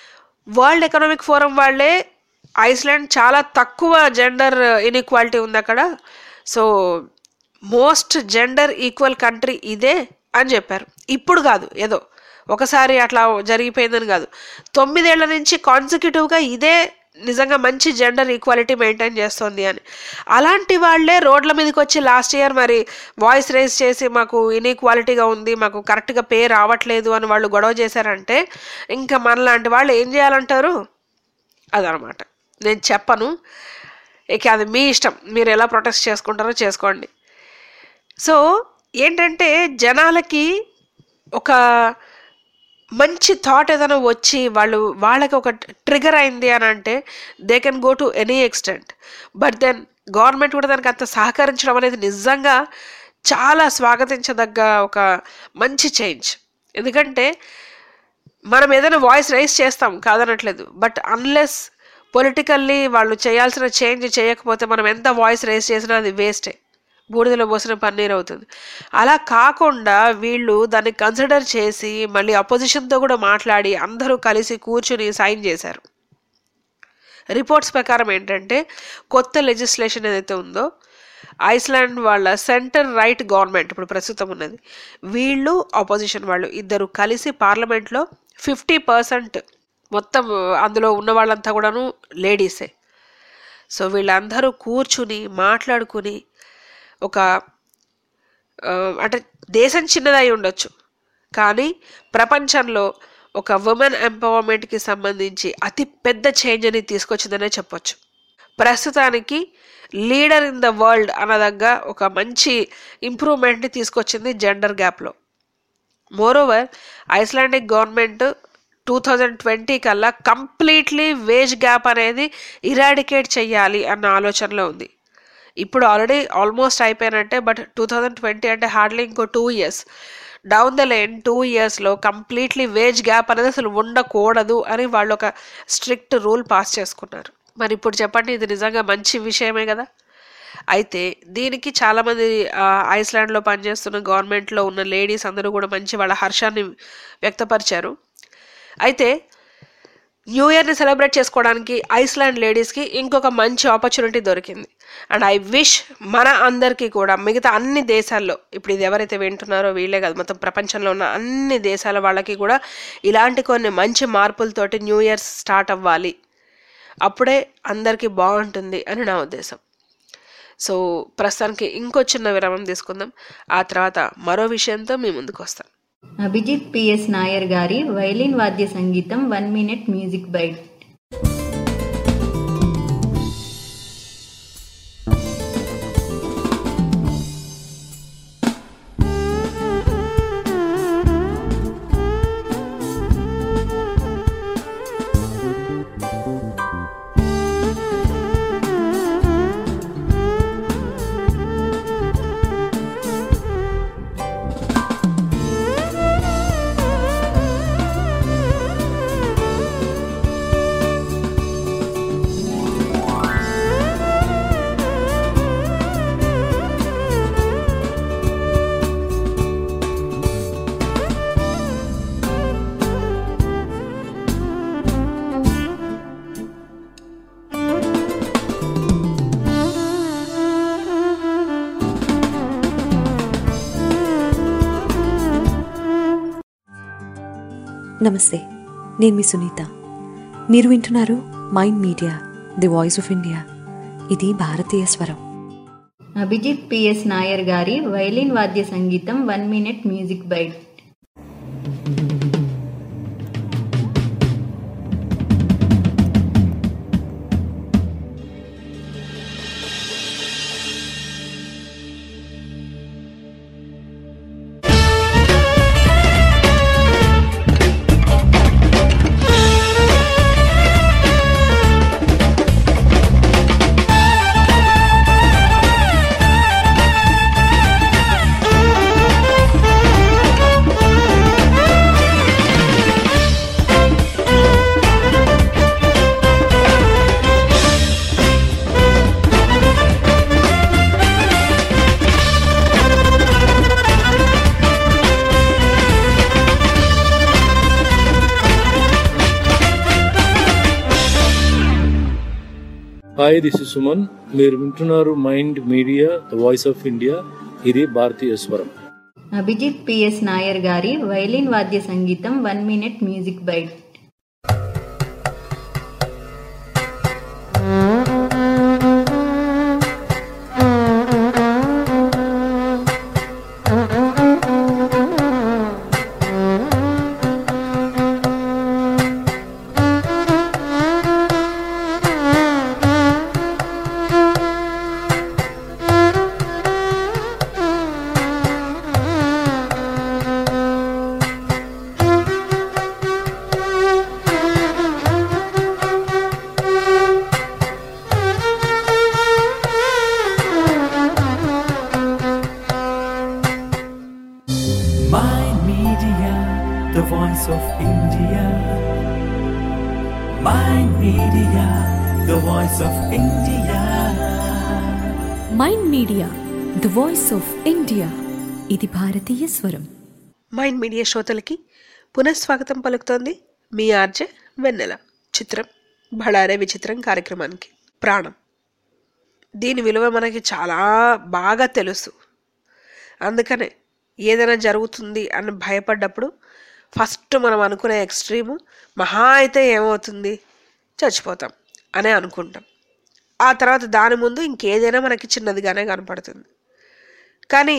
వరల్డ్ ఎకనామిక్ ఫోరం వాళ్ళే ఐస్లాండ్ చాలా తక్కువ జెండర్ ఇన్ఈక్వాలిటీ ఉంది అక్కడ so most gender equal country ఇదే అని చెప్పారు ఇప్పుడు కాదు ఏదో ఒకసారి అట్లా జరిగిపోయిందని కాదు తొమ్మిదేళ్ల నుంచి కాన్సిక్యూటివ్గా ఇదే నిజంగా మంచి జెండర్ ఈక్వాలిటీ మెయింటైన్ చేస్తుంది అని అలాంటి వాళ్ళే రోడ్ల మీదకి వచ్చి లాస్ట్ ఇయర్ మరి వాయిస్ రేస్ చేసి మాకు ఇన్ఈక్వాలిటీగా ఉంది మాకు కరెక్ట్గా పే రావట్లేదు అని వాళ్ళు గొడవ చేశారంటే ఇంకా మనలాంటి వాళ్ళు ఏం చేయాలంటారు అదనమాట నేను చెప్పను ఇక అది మీ ఇష్టం మీరు ఎలా ప్రొటెస్ట్ చేసుకుంటారో చేసుకోండి సో ఏంటంటే జనాలకి ఒక మంచి థాట్ ఏదైనా వచ్చి వాళ్ళు వాళ్ళకి ఒక ట్రిగర్ అయింది అని అంటే they can go to any extent but then government కూడా దానికి అంత సహకరించడం అనేది నిజంగా చాలా స్వాగతించదగ్గ ఒక మంచి చేంజ్ ఎందుకంటే మనం ఏదైనా వాయిస్ రైజ్ చేస్తాం కాదనట్లేదు బట్ అన్లెస్ పొలిటికల్లీ వాళ్ళు చేయాల్సిన చేంజ్ చేయకపోతే మనం ఎంత వాయిస్ రైజ్ చేసినా అది వేస్టే బూడిదలో పోసిన పన్నీర్ అవుతుంది అలా కాకుండా వీళ్ళు దాన్ని కన్సిడర్ చేసి మళ్ళీ అపోజిషన్తో కూడా మాట్లాడి అందరూ కలిసి కూర్చుని సైన్ చేశారు రిపోర్ట్స్ ప్రకారం ఏంటంటే కొత్త లెజిస్లేషన్ ఏదైతే ఉందో ఐస్లాండ్ వాళ్ళ సెంటర్ రైట్ గవర్నమెంట్ ఇప్పుడు ప్రస్తుతం ఉన్నది వీళ్ళు ఆపోజిషన్ వాళ్ళు ఇద్దరు కలిసి పార్లమెంట్లో ఫిఫ్టీ పర్సెంట్ మొత్తం అందులో ఉన్న వాళ్ళంతా కూడాను లేడీసే సో వీళ్ళందరూ కూర్చుని మాట్లాడుకుని ఒక ఆ, అంటే దేశం చిన్నదై ఉండొచ్చు కానీ ప్రపంచంలో ఒక ఉమెన్ ఎంపవర్మెంట్కి సంబంధించి అతి పెద్ద చేంజ్ అని తీసుకొచ్చిందనే చెప్పొచ్చు ప్రస్తుతానికి లీడర్ ఇన్ ద వరల్డ్ అనదగ్గ ఒక మంచి ఇంప్రూవ్మెంట్ని తీసుకొచ్చింది జెండర్ గ్యాప్లో moreover Icelandic government two thousand twenty కల్లా కంప్లీట్లీ వేజ్ గ్యాప్ అనేది ఇరాడికేట్ చెయ్యాలి అన్న ఆలోచనలో ఉంది ఇప్పుడు ఆల్రెడీ ఆల్మోస్ట్ అయిపోయినట్టే బట్ టూ థౌజండ్ ట్వంటీ అంటే హార్డ్లీ ఇంకో two years down the line two ఇయర్స్లో కంప్లీట్లీ వేజ్ గ్యాప్ అనేది అసలు ఉండకూడదు అని వాళ్ళు ఒక స్ట్రిక్ట్ రూల్ పాస్ చేసుకున్నారు మరి ఇప్పుడు చెప్పండి ఇది నిజంగా మంచి విషయమే కదా అయితే దీనికి చాలామంది ఆ, ఐస్లాండ్లో పనిచేస్తున్న గవర్నమెంట్లో ఉన్న లేడీస్ అందరూ కూడా మంచి వాళ్ళ హర్షాన్ని వ్యక్తపరిచారు అయితే న్యూ ఇయర్ని సెలబ్రేట్ చేసుకోవడానికి ఐస్లాండ్ లేడీస్కి ఇంకొక మంచి ఆపర్చునిటీ దొరికింది అండ్ ఐ విష్ మన అందరికీ కూడా మిగతా అన్ని దేశాల్లో ఇప్పుడు ఇది ఎవరైతే వింటున్నారో వీళ్ళే కాదు మొత్తం ప్రపంచంలో ఉన్న అన్ని దేశాల వాళ్ళకి కూడా ఇలాంటి కొన్ని మంచి మార్పులతోటి న్యూ ఇయర్ స్టార్ట్ అవ్వాలి అప్పుడే అందరికీ బాగుంటుంది అని నా ఉద్దేశం సో ప్రస్తుతానికి ఇంకో చిన్న విరామం తీసుకుందాం ఆ తర్వాత మరో విషయంతో మీ ముందుకు వస్తాం అభిజిత్ పిఎస్ నాయర్ గారి వైలిన్ వాద్య సంగీతం వన్ మినిట్ మ్యూజిక్ బైట్ నమస్తే నేను మీ సునీత మీరు వింటున్నారు mind media the voice of India ఇది భారతీయ స్వరం అభిజిత్ పిఎస్ నాయర్ గారి వైలిన్ వాద్య సంగీతం వన్ మినిట్ మ్యూజిక్ బైట్ ఆ హాయ్ దిస్ ఇస్ సుమన్ మీరు వింటున్నారు mind media the voice of India ఇది భారతీయ స్వరం అభిజిత్ పిఎస్ నాయర్ గారి వైలిన్ వాద్య సంగీతం one minute music bite Mind Media, the voice of India. Mind Media, the voice of India. Mind media the voice of India ఇది భారతీయ స్వరం మైండ్ మీడియా శ్రోతలకి పునఃస్వాగతం పలుకుతోంది మీ ఆర్జే వెన్నెల చిత్రం బళారే విచిత్రం కార్యక్రమానికి ప్రాణం దీని విలువ మనకి చాలా బాగా తెలుసు అందుకనే ఏదైనా జరుగుతుంది అని భయపడ్డప్పుడు ఫస్ట్ మనం అనుకునే ఎక్స్ట్రీము మహా అయితే ఏమవుతుంది చచ్చిపోతాం అనే అనుకుంటాం ఆ తర్వాత దాని ముందు ఇంకేదైనా మనకి చిన్నదిగానే కనపడుతుంది కానీ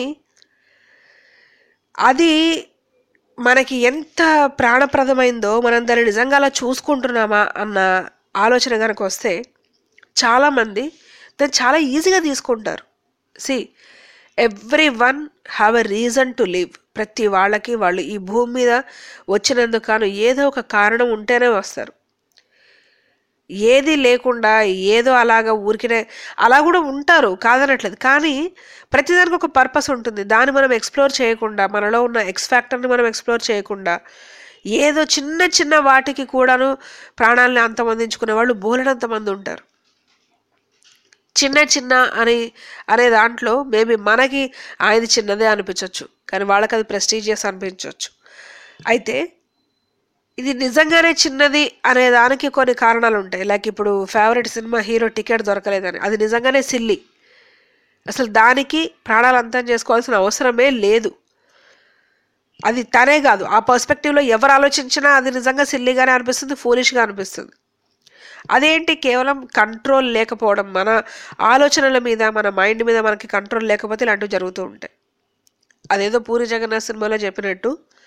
అది మనకి ఎంత ప్రాణప్రదమైందో మనం దాన్ని నిజంగా అలా చూసుకుంటున్నామా అన్న ఆలోచన కనుక వస్తే చాలామంది దాన్ని చాలా ఈజీగా తీసుకుంటారు see every one have a reason to live ప్రతి వాళ్ళకి వాళ్ళు ఈ భూమి మీద వచ్చినందుకు కాను ఏదో ఒక కారణం ఉంటేనే వస్తారు ఏది లేకుండా ఏదో అలాగా ఊరికినే అలా కూడా ఉంటారు కాదనట్లేదు కానీ ప్రతిదానికి ఒక పర్పస్ ఉంటుంది దాన్ని మనం ఎక్స్ప్లోర్ చేయకుండా మనలో ఉన్న ఎక్స్ ఫ్యాక్టర్ని మనం ఎక్స్ప్లోర్ చేయకుండా ఏదో చిన్న చిన్న వాటికి కూడాను ప్రాణాలని అంతమందించుకునే వాళ్ళు బోలెడంత మంది ఉంటారు చిన్న చిన్న అని అనే దాంట్లో మేబీ మనకి ఆయనది చిన్నదే అనిపించవచ్చు కానీ వాళ్ళకి అది ప్రెస్టీజియస్ అనిపించవచ్చు అయితే ఇది నిజంగానే చిన్నది అనే దానికి కొన్ని కారణాలు ఉంటాయి లైక్ ఇప్పుడు ఫేవరెట్ సినిమా హీరో టికెట్ దొరకలేదని అది నిజంగానే సిల్లి అసలు దానికి ప్రాణాలు అంతం చేసుకోవాల్సిన అవసరమే లేదు అది తనే కాదు ఆ పర్స్పెక్టివ్లో ఎవరు ఆలోచించినా అది నిజంగా సిల్లీగానే అనిపిస్తుంది ఫూలిష్గా అనిపిస్తుంది అదేంటి కేవలం కంట్రోల్ లేకపోవడం మన ఆలోచనల మీద మన మైండ్ మీద మనకి కంట్రోల్ లేకపోతే ఇలాంటివి జరుగుతూ ఉంటాయి అదేదో పూరి జగన్నాథ్ సినిమాలో చెప్పినట్టు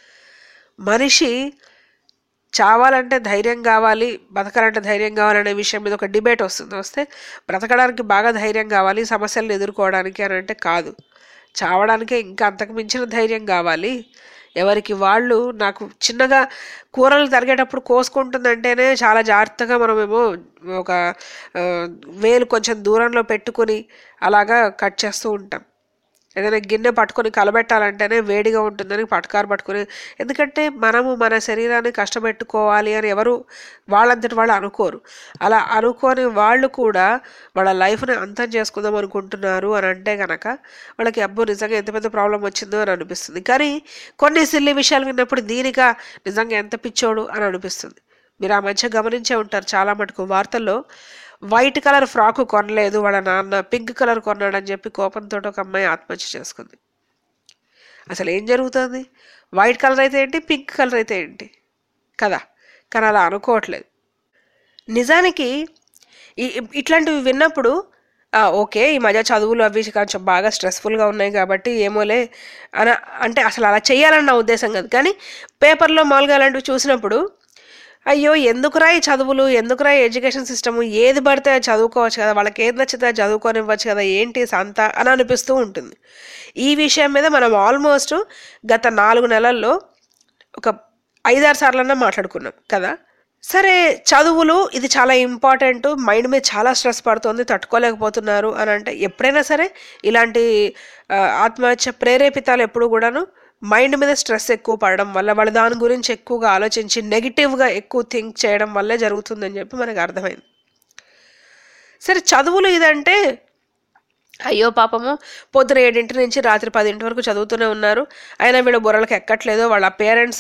మనిషి చావాలంటే ధైర్యం కావాలి బతకాలంటే ధైర్యం కావాలనే విషయం మీద ఒక డిబేట్ వస్తుంది వస్తే బ్రతకడానికి బాగా ధైర్యం కావాలి సమస్యలను ఎదుర్కోవడానికి అని అంటే కాదు చావడానికే ఇంకా అంతకు మించిన ధైర్యం కావాలి ఎవరికి వాళ్ళు నాకు చిన్నగా కూరలు తరిగేటప్పుడు కోసుకుంటుందంటేనే చాలా జాగ్రత్తగా మనమేమో ఒక ఆ, వేలు కొంచెం దూరంలో పెట్టుకొని అలాగా కట్ చేస్తూ ఉంటాం ఏదైనా గిన్నె పట్టుకొని కలబెట్టాలంటేనే వేడిగా ఉంటుందని పటకారు పట్టుకొని ఎందుకంటే మనము మన శరీరాన్ని కష్టపెట్టుకోవాలి అని ఎవరు వాళ్ళంతటి వాళ్ళు అనుకోరు అలా అనుకోని వాళ్ళు కూడా వాళ్ళ లైఫ్ని అంతం చేసుకుందాం అనుకుంటున్నారు అని అంటే కనుక వాళ్ళకి అబ్బో నిజంగా ఎంత పెద్ద ప్రాబ్లం వచ్చిందో అని అనిపిస్తుంది కానీ కొన్ని సిల్లి విషయాలు విన్నప్పుడు దీనిగా నిజంగా ఎంత పిచ్చోడు అని అనిపిస్తుంది మీరు ఆ మధ్య గమనించే ఉంటారు చాలా మటుకు వార్తల్లో వైట్ కలర్ ఫ్రాక్ కొనలేదు వాళ్ళ నాన్న పింక్ కలర్ కొన్నాడని చెప్పి కోపంతో ఒక అమ్మాయి ఆత్మహత్య చేసుకుంది అసలు ఏం జరుగుతుంది వైట్ కలర్ అయితే ఏంటి పింక్ కలర్ అయితే ఏంటి కదా కానీ అలా అనుకోవట్లేదు నిజానికి ఈ ఇట్లాంటివి విన్నప్పుడు "ఆ, ఓకే ఈ మధ్య చదువులు అవి కొంచెం బాగా స్ట్రెస్ఫుల్గా ఉన్నాయి కాబట్టి ఏమోలే అని అంటే అసలు అలా చేయాలని నా ఉద్దేశం కాదు కానీ పేపర్లో మామూలుగా అలాంటివి చూసినప్పుడు అయ్యో ఎందుకురా ఈ చదువులు ఎందుకురా ఈ ఎడ్యుకేషన్ సిస్టమ్ ఏది పడితే అది చదువుకోవచ్చు కదా వాళ్ళకి ఏది నచ్చితే అది చదువుకోనివ్వచ్చు కదా ఏంటి సంత అని అనిపిస్తూ ఉంటుంది ఈ విషయం మీద మనం ఆల్మోస్ట్ గత నాలుగు నెలల్లో ఒక ఐదారు సార్లన్నా మాట్లాడుకున్నాం కదా సరే చదువులు ఇది చాలా ఇంపార్టెంట్ మైండ్ మీద చాలా స్ట్రెస్ పడుతుంది తట్టుకోలేకపోతున్నారు అని అంటే ఎప్పుడైనా సరే ఇలాంటి ఆ, ఆత్మహత్య ప్రేరేపితాలు ఎప్పుడు కూడాను మైండ్ మీద స్ట్రెస్ ఎక్కువ పడడం వల్ల వాళ్ళ దాని గురించి ఎక్కువగా ఆలోచించి నెగిటివ్గా ఎక్కువ థింక్ చేయడం వల్లే జరుగుతుందని చెప్పి మనకు అర్థమైంది సరే చదువులు ఇదంటే అయ్యో పాపము పొద్దున ఏడింటి నుంచి రాత్రి పదింటి వరకు చదువుతూనే ఉన్నారు అయినా వీళ్ళ బుర్రలకు ఎక్కట్లేదు వాళ్ళ పేరెంట్స్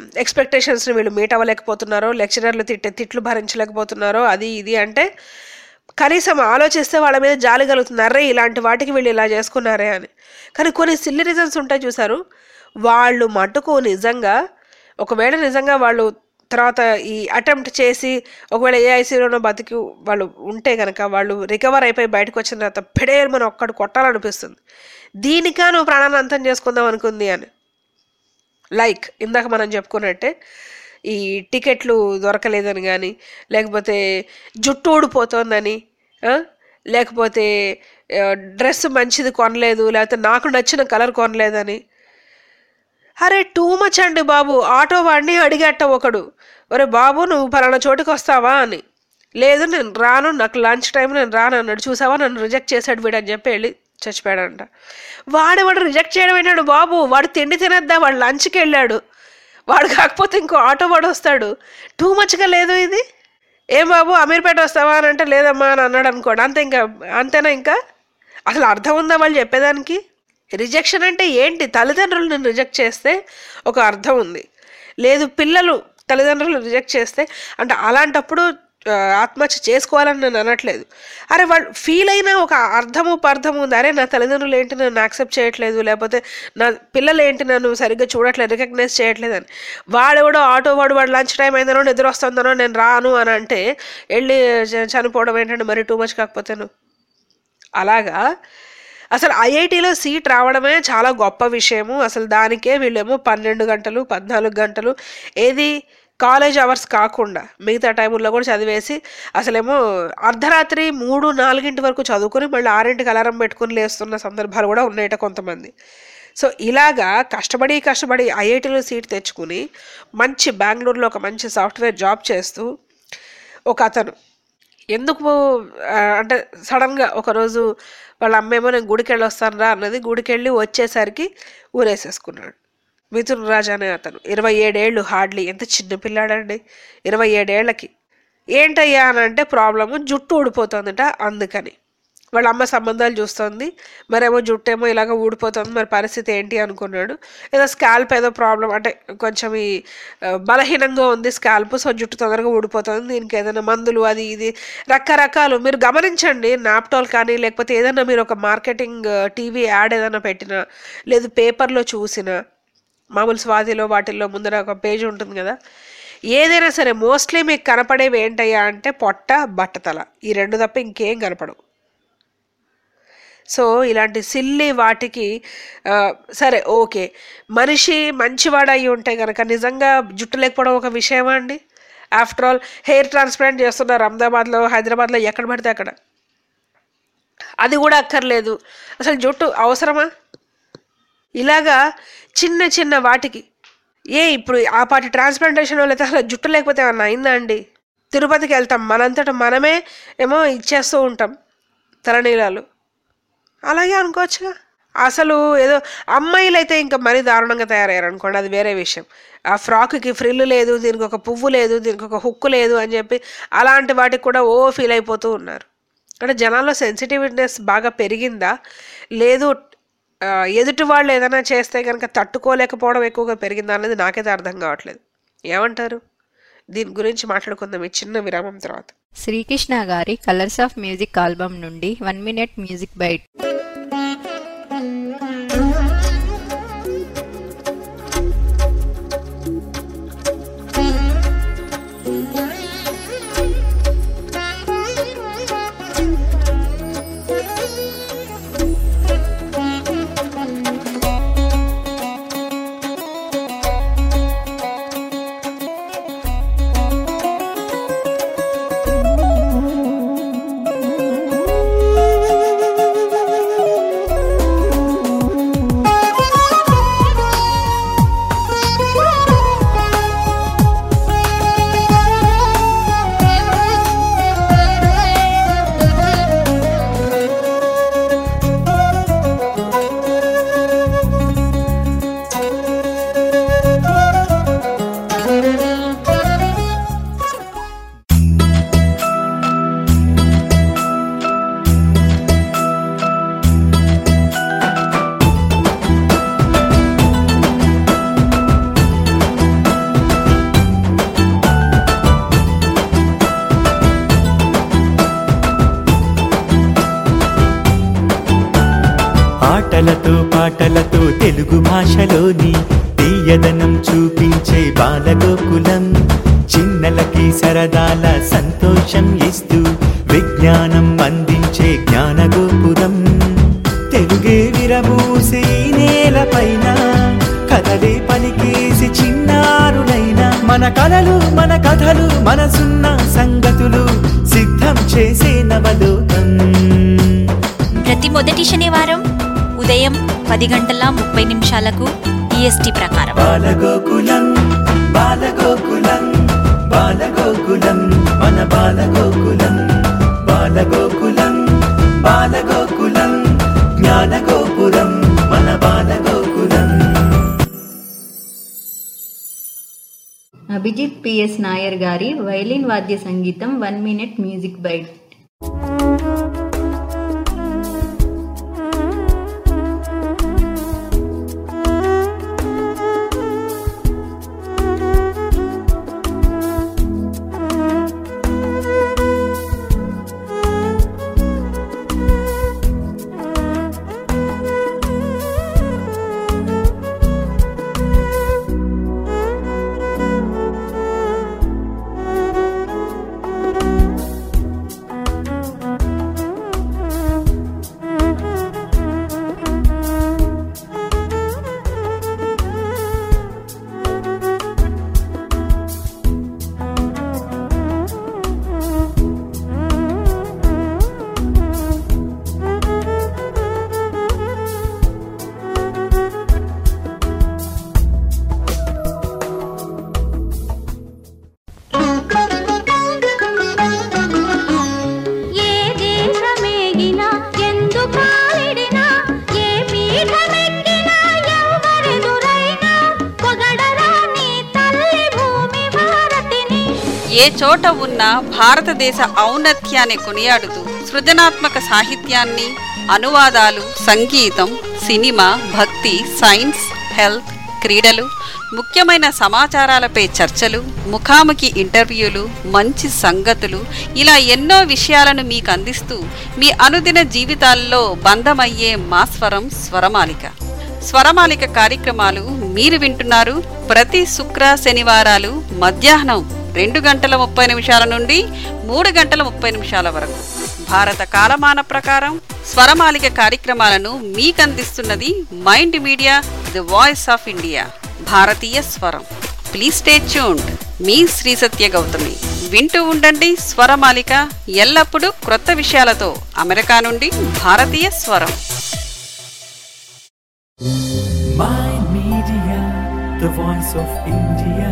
ఎక్స్పెక్టేషన్స్ని వీళ్ళు మీట్ అవ్వలేకపోతున్నారో లెక్చరర్లు తిట్టే తిట్లు భరించలేకపోతున్నారో అది ఇది అంటే కనీసం ఆలోచిస్తే వాళ్ళ మీద జాలి కలుగుతుంది అర్రే ఇలాంటి వాటికి వీళ్ళు ఇలా చేసుకున్నారే అని కానీ కొన్ని సిల్లి రీజన్స్ ఉంటాయి చూసారు వాళ్ళు మటుకు నిజంగా ఒకవేళ నిజంగా వాళ్ళు తర్వాత ఈ అటెంప్ట్ చేసి ఒకవేళ ఏ ఐసీయూలోనో బతికి వాళ్ళు ఉంటే కనుక వాళ్ళు రికవర్ అయిపోయి బయటకు వచ్చిన తర్వాత పెడేరు మనం ఒక్కడు కొట్టాలనిపిస్తుంది దీనికా నువ్వు ప్రాణాన్ని అంతం చేసుకుందాం అనుకుంది అని లైక్ ఇందాక మనం చెప్పుకున్నట్టే ఈ టికెట్లు దొరకలేదని కానీ లేకపోతే జుట్టు ఊడిపోతోందని ఆ? లేకపోతే డ్రెస్ మంచిది కొనలేదు లేకపోతే నాకు నచ్చిన కలర్ కొనలేదని అరే టూ మచ్ అండి బాబు ఆటో వాడిని అడిగట్ట ఒకడు ఒరే బాబు నువ్వు పలానా చోటుకి వస్తావా అని లేదు నేను రాను నాకు లంచ్ టైం నేను రాను అన్నాడు చూసావా నన్ను రిజెక్ట్ చేశాడు వీడు అని చెప్పి వెళ్ళి చచ్చిపోయాడంట వాడు వాడు రిజెక్ట్ చేయడం ఏంటాడు బాబు వాడు తిండి తినేద్దా వాడు లంచ్కి వెళ్ళాడు వాడు కాకపోతే ఇంకో ఆటో వాడు వస్తాడు టూ మచ్గా లేదు ఇది ఏం బాబు అమీర్పేట వస్తావా అని అంటే లేదమ్మా అని అన్నాడు అనుకోండి అంతే ఇంకా అంతేనా ఇంకా అసలు అర్థం ఉందా వాళ్ళు చెప్పేదానికి రిజెక్షన్ అంటే ఏంటి తల్లిదండ్రులు నేను రిజెక్ట్ చేస్తే ఒక అర్థం ఉంది లేదు పిల్లలు తల్లిదండ్రులు రిజెక్ట్ చేస్తే అంటే అలాంటప్పుడు ఆ, ఆత్మహత్య చేసుకోవాలని నేను అనట్లేదు అరే వాళ్ళు ఫీల్ అయిన ఒక అర్థము పర్థము ఉంది అరే నా తల్లిదండ్రులు ఏంటి నన్ను యాక్సెప్ట్ చేయట్లేదు లేకపోతే నా పిల్లలు ఏంటి నన్ను సరిగ్గా చూడట్లేదు రికగ్నైజ్ చేయట్లేదు అని వాడెవడో ఆటో వాడు వాడు లంచ్ టైం అయిందనో నిద్ర వస్తుందనో నేను రాను అని అంటే వెళ్ళి చ- చనిపోవడం ఏంటంటే మరి టూ మచ్ కాకపోతేను అలాగా అసలు ఐఐటిలో సీట్ రావడమే చాలా గొప్ప విషయము అసలు దానికే వీళ్ళేమో పన్నెండు గంటలు పద్నాలుగు గంటలు ఏది కాలేజ్ అవర్స్ కాకుండా మిగతా టైముల్లో కూడా చదివేసి అసలేమో అర్ధరాత్రి మూడు నాలుగింటి వరకు చదువుకొని మళ్ళీ ఆరింటికి అలారం పెట్టుకుని లేస్తున్న సందర్భాలు కూడా ఉన్నాయట కొంతమంది సో ఇలాగా కష్టపడి కష్టపడి ఐఐటిలో సీట్ తెచ్చుకుని మంచి బెంగళూరులో ఒక మంచి సాఫ్ట్వేర్ జాబ్ చేస్తూ ఒక అతను ఎందుకు ఆ, అంటే సడన్గా ఒకరోజు వాళ్ళ అమ్మేమో నేను గుడికి వెళ్ళి వస్తాను రా అన్నది గుడికి వెళ్ళి వచ్చేసరికి ఊరేసేసుకున్నాడు మిథున్ రాజ్ అనే అతను ఇరవై ఏడేళ్ళు హార్డ్లీ ఎంత చిన్న పిల్లాడండి ఇరవై ఏడేళ్లకి ఏంటయ్యా అని అంటే ప్రాబ్లము జుట్టు ఊడిపోతుందట అందుకని వాళ్ళ అమ్మ సంబంధాలు చూస్తుంది మరేమో జుట్టు ఏమో ఇలాగ ఊడిపోతుంది మరి పరిస్థితి ఏంటి అనుకున్నాడు ఏదో స్కాల్ప్ ఏదో ప్రాబ్లం అంటే కొంచెం ఈ ఆ, బలహీనంగా ఉంది స్కాల్ప్ సో జుట్టు తొందరగా ఊడిపోతుంది దీనికి ఏదైనా మందులు అది ఇది రకరకాలు మీరు గమనించండి నాప్టాల్ కానీ లేకపోతే ఏదైనా మీరు ఒక మార్కెటింగ్ టీవీ యాడ్ ఏదైనా పెట్టినా లేదు పేపర్లో చూసినా మామూలు స్వాతిలో వాటిల్లో ముందర ఒక పేజ్ ఉంటుంది కదా ఏదైనా సరే మోస్ట్లీ మీకు కనపడేవి ఏంటయ్యా అంటే పొట్ట బట్టతల ఈ రెండు తప్ప ఇంకేం కనపడవు సో ఇలాంటి సిల్లి వాటికి ఆ, సరే ఓకే మనిషి మంచివాడు అయి ఉంటే కనుక నిజంగా జుట్టు లేకపోవడం ఒక విషయమా అండి ఆఫ్టర్ ఆల్ హెయిర్ ట్రాన్స్ప్లాంట్ చేస్తున్నారు అహ్మదాబాద్లో హైదరాబాద్లో ఎక్కడ పడితే అక్కడ అది కూడా అక్కర్లేదు అసలు జుట్టు అవసరమా ఇలాగా చిన్న చిన్న వాటికి ఏ ఇప్పుడు ఆ పాటి ట్రాన్స్ప్లాంటేషన్ లేకపోతే అసలు జుట్టు లేకపోతే ఏమన్నా అయిందా అండి తిరుపతికి వెళ్తాం మనంతట మనమే ఏమో ఇచ్చేస్తూ ఉంటాం తలనీలాలు అలాగే అనుకోవచ్చుగా అసలు ఏదో అమ్మాయిలు అయితే ఇంకా మరీ దారుణంగా తయారయ్యారు అనుకోండి అది వేరే విషయం ఆ ఫ్రాక్కి ఫ్రిల్ లేదు దీనికి ఒక పువ్వు లేదు దీనికి ఒక హుక్కు లేదు అని చెప్పి అలాంటి వాటికి కూడా ఓ ఫీల్ అయిపోతూ ఉన్నారు అంటే జనాల్లో సెన్సిటివ్నెస్ బాగా పెరిగిందా లేదు ఆ, ఎదుటి వాళ్ళు ఏదైనా చేస్తే కనుక తట్టుకోలేకపోవడం ఎక్కువగా పెరిగిందా అనేది నాకైతే అర్థం కావట్లేదు ఏమంటారు దీని గురించి మాట్లాడుకుందాం ఈ చిన్న విరామం తర్వాత శ్రీకృష్ణ గారి కలర్స్ ఆఫ్ మ్యూజిక్ ఆల్బమ్ నుండి one minute music bite Thank you. Telugu భాషలోని తీయదనం చూపించే బాలగోకులం చిన్నలకి సరదాల సంతోషం ఇస్తూ విజ్ఞానం అందించే జ్ఞానగోపురం తెలుగే విరబూసే ఈ నేలపైన కథలే పలికేసి చిన్నారులైన మన కలలు మన కథలు మనసున్న సంగతులు సిద్ధం చేసే నవలోకం ప్రతి మొదటి శనివారం ఉదయం పది గంటల ముప్పై నిమిషాలకు ఈఎస్టీ ప్రకారం బాలగోకులం బాలగోకులం బాలగోకులం మన బాలగోకులం బాలగోకులం బాలగోకులం జ్ఞానగోపురం మన బాలగోకులం అభిజిత్ పిఎస్ నాయర్ గారి వైలిన్ వాద్య సంగీతం వన్ మినిట్ మ్యూజిక్ బైట్ ఏ దేశమేగినా ఎందు కాలిడినా ఏ పీఠమెక్కినా ఎవరెదురైనా పొగడరా నీ తల్లి భూమి భారతిని ఏ చోట ఉన్న భారతదేశ ఔన్నత్యాన్ని కొనియాడుతూ సృజనాత్మక సాహిత్యాన్ని అనువాదాలు సంగీతం సినిమా భక్తి సైన్స్ హెల్త్ క్రీడలు ముఖ్యమైన సమాచారాలపై చర్చలు ముఖాముఖి ఇంటర్వ్యూలు మంచి సంగతులు ఇలా ఎన్నో విషయాలను మీకు అందిస్తూ మీ అనుదిన జీవితాల్లో బంధమయ్యే మా స్వరం స్వరమాలిక స్వరమాలిక కార్యక్రమాలు మీరు వింటున్నారు ప్రతి శుక్ర శనివారాలు మధ్యాహ్నం రెండు గంటల ముప్పై నిమిషాల నుండి మూడు గంటల ముప్పై నిమిషాల వరకు భారత కాలమాన ప్రకారం స్వరమాలిక కార్యక్రమాలను మీకందిస్తున్నది Mind media the voice of India భారతీయ స్వరం ప్లీజ్ స్టే ట్యూన్డ్ మీ శ్రీ సత్య గౌతమి వింటూ ఉండండి స్వరమాలిక ఎల్లప్పుడూ క్రొత్త విషయాలతో అమెరికా నుండి భారతీయ స్వరం Mind Media, the voice of India.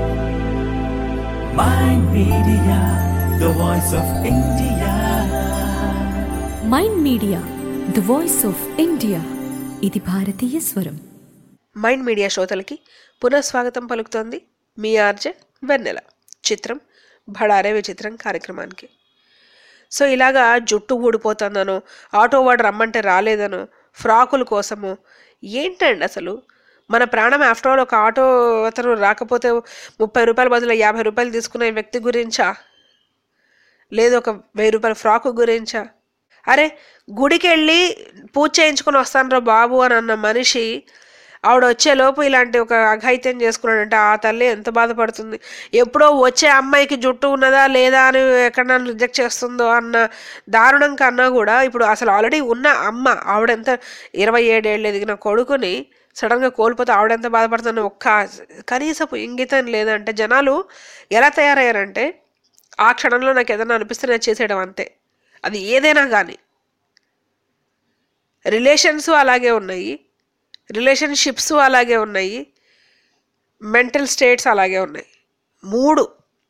Mind Media, the voice of India. Mind media the voice of India ఇది భారతీయ స్వరం మైండ్ మీడియా శ్రోతలకి పునఃస్వాగతం పలుకుతోంది మీ ఆర్జే వెన్నెల చిత్రం భడారే విచిత్రం కార్యక్రమానికి సో ఇలాగా జుట్టు ఊడిపోతుందనో ఆటో వాడు రమ్మంటే రాలేదనో ఫ్రాకుల కోసము ఏంటండి అసలు మన ప్రాణం ఆఫ్టర్ ఆల్ ఒక ఆటో అతను రాకపోతే ముప్పై రూపాయల బదులు యాభై రూపాయలు తీసుకునే వ్యక్తి గురించా లేదు ఒక వెయ్యి రూపాయల ఫ్రాకు గురించా అరే గుడికి వెళ్ళి పూజ చేయించుకొని వస్తాను బాబు అని అన్న మనిషి ఆవిడ వచ్చేలోపు ఇలాంటి ఒక అఘాయిత్యం చేసుకున్నాడంటే ఆ తల్లి ఎంత బాధపడుతుంది ఎప్పుడో వచ్చే అమ్మాయికి జుట్టు ఉన్నదా లేదా అని ఎక్కడన్నా రిజెక్ట్ చేస్తుందో అన్న దారుణం కన్నా కూడా ఇప్పుడు అసలు ఆల్రెడీ ఉన్న అమ్మ ఆవిడ ఎంత ఇరవై ఏడేళ్ళు ఎదిగిన కొడుకుని సడన్గా కోల్పోతే ఆవిడ ఎంత బాధపడుతుందో ఒక్క కనీసపు ఇంగితం లేదంటే జనాలు ఎలా తయారయ్యారంటే ఆ క్షణంలో నాకు ఏదైనా అనిపిస్తే నేను చేసేయడం అంతే అది ఏదైనా కానీ రిలేషన్స్ అలాగే ఉన్నాయి రిలేషన్షిప్స్ అలాగే ఉన్నాయి మెంటల్ స్టేట్స్ అలాగే ఉన్నాయి మూడు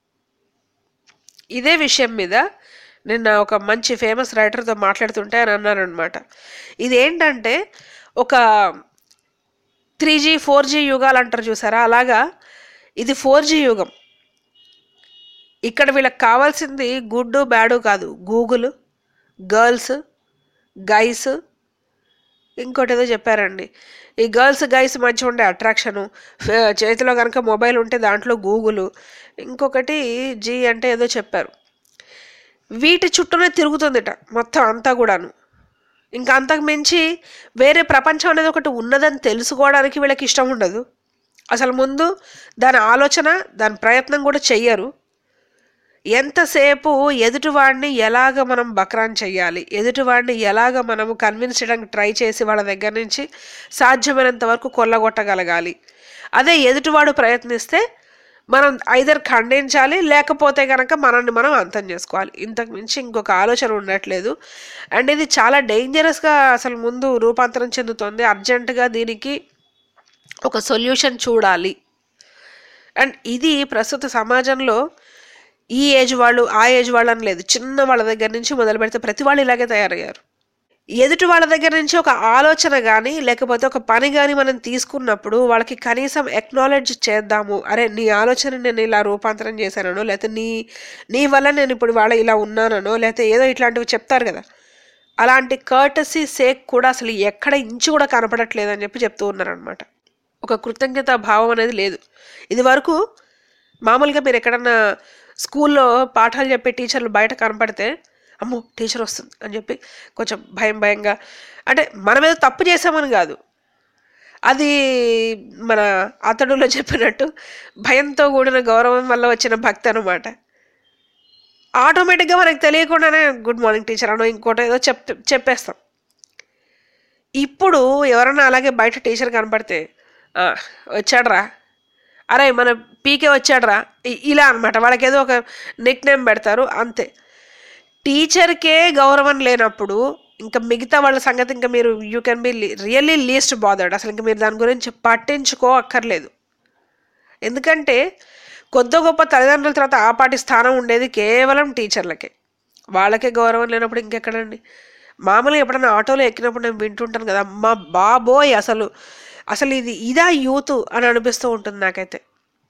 ఇదే విషయం మీద నిన్న ఒక మంచి ఫేమస్ రైటర్తో మాట్లాడుతుంటే అని అన్నారనమాట ఇదేంటంటే ఒక త్రీ జీ ఫోర్ జీ యుగాలు అంటారు చూసారా అలాగా ఇది ఫోర్ జీ యుగం ఇక్కడ వీళ్ళకి కావాల్సింది గుడ్ బ్యాడు కాదు గూగుల్ గర్ల్స్ గైస్ ఇంకోటి ఏదో చెప్పారండి ఈ గర్ల్స్ గైస్ మధ్య ఉండే అట్రాక్షను ఫ- చేతిలో కనుక మొబైల్ ఉంటే దాంట్లో గూగుల్ ఇంకొకటి జీ అంటే ఏదో చెప్పారు వీటి చుట్టూనే తిరుగుతుందిట మొత్తం అంతా కూడాను ఇంకా అంతకు మించి వేరే ప్రపంచం అనేది ఒకటి ఉన్నదని తెలుసుకోవడానికి వీళ్ళకి ఇష్టం ఉండదు అసలు ముందు దాని ఆలోచన దాని ప్రయత్నం కూడా చెయ్యరు ఎంతసేపు ఎదుటివాడిని ఎలాగ మనం బక్రాన్ చెయ్యాలి ఎదుటివాడిని ఎలాగ మనము కన్విన్స్ చేయడానికి ట్రై చేసి వాళ్ళ దగ్గర నుంచి సాధ్యమైనంత వరకు కొల్లగొట్టగలగాలి అదే ఎదుటివాడు ప్రయత్నిస్తే మనం ఐదర్ ఖండించాలి లేకపోతే కనుక మనల్ని మనం అంతం చేసుకోవాలి ఇంతకు మించి ఇంకొక ఆలోచన ఉండట్లేదు అండ్ ఇది చాలా డేంజరస్గా అసలు ముందు రూపాంతరం చెందుతుంది అర్జెంటుగా దీనికి ఒక సొల్యూషన్ చూడాలి అండ్ ఇది ప్రస్తుత సమాజంలో ఈ ఏజ్ వాళ్ళు ఆ ఏజ్ వాళ్ళు అని లేదు చిన్న వాళ్ళ దగ్గర నుంచి మొదలు పెడితే ప్రతి వాళ్ళు ఇలాగే తయారయ్యారు ఎదుటి వాళ్ళ దగ్గర నుంచి ఒక ఆలోచన కానీ లేకపోతే ఒక పని కానీ మనం తీసుకున్నప్పుడు వాళ్ళకి కనీసం ఎక్నాలెడ్జ్ చేద్దాము అరే నీ ఆలోచన నేను ఇలా రూపాంతరం చేశానో లేకపోతే నీ నీ వల్ల నేను ఇప్పుడు వాళ్ళ ఇలా ఉన్నానో లేకపోతే ఏదో ఇట్లాంటివి చెప్తారు కదా అలాంటి కర్టసీ సేక్ కూడా అసలు ఎక్కడ ఇంచు కూడా కనపడట్లేదు అని చెప్పి చెప్తూ ఉన్నారనమాట ఒక కృతజ్ఞత భావం అనేది లేదు ఇది వరకు మామూలుగా మీరు ఎక్కడన్నా స్కూల్లో పాఠాలు చెప్పే టీచర్లు బయట కనపడితే అమ్మో టీచర్ వస్తుంది అని చెప్పి కొంచెం భయం భయంగా అంటే మనం ఏదో తప్పు చేసామని కాదు అది మన అతడులో చెప్పినట్టు భయంతో కూడిన గౌరవం వల్ల వచ్చిన భక్తి అనమాట ఆటోమేటిక్గా మనకు తెలియకుండానే గుడ్ మార్నింగ్ టీచర్ అనో ఇంకోటి ఏదో చెప్ చెప్పేస్తాం ఇప్పుడు ఎవరన్నా అలాగే బయట టీచర్ కనపడితే "ఆ, వచ్చాడ్రా అరే మన పీకే వచ్చాడ్రా ఇ- ఇలా అనమాట వాళ్ళకి ఏదో ఒక నిక్ నేమ్ పెడతారు అంతే టీచర్కే గౌరవం లేనప్పుడు ఇంకా మిగతా వాళ్ళ సంగతి ఇంకా మీరు you can be really least bothered అసలు ఇంకా మీరు దాని గురించి పట్టించుకో అక్కర్లేదు ఎందుకంటే కొద్ది గొప్ప తల్లిదండ్రుల తర్వాత ఆ పాటి స్థానం ఉండేది కేవలం టీచర్లకే వాళ్ళకే గౌరవం లేనప్పుడు ఇంకెక్కడండి మామూలుగా ఎప్పుడైనా ఆటోలో ఎక్కినప్పుడు నేను వింటుంటాను కదా మా బాబోయ్ అసలు అసలు ఇది ఇదా యూత్ అని అనిపిస్తూ ఉంటుంది నాకైతే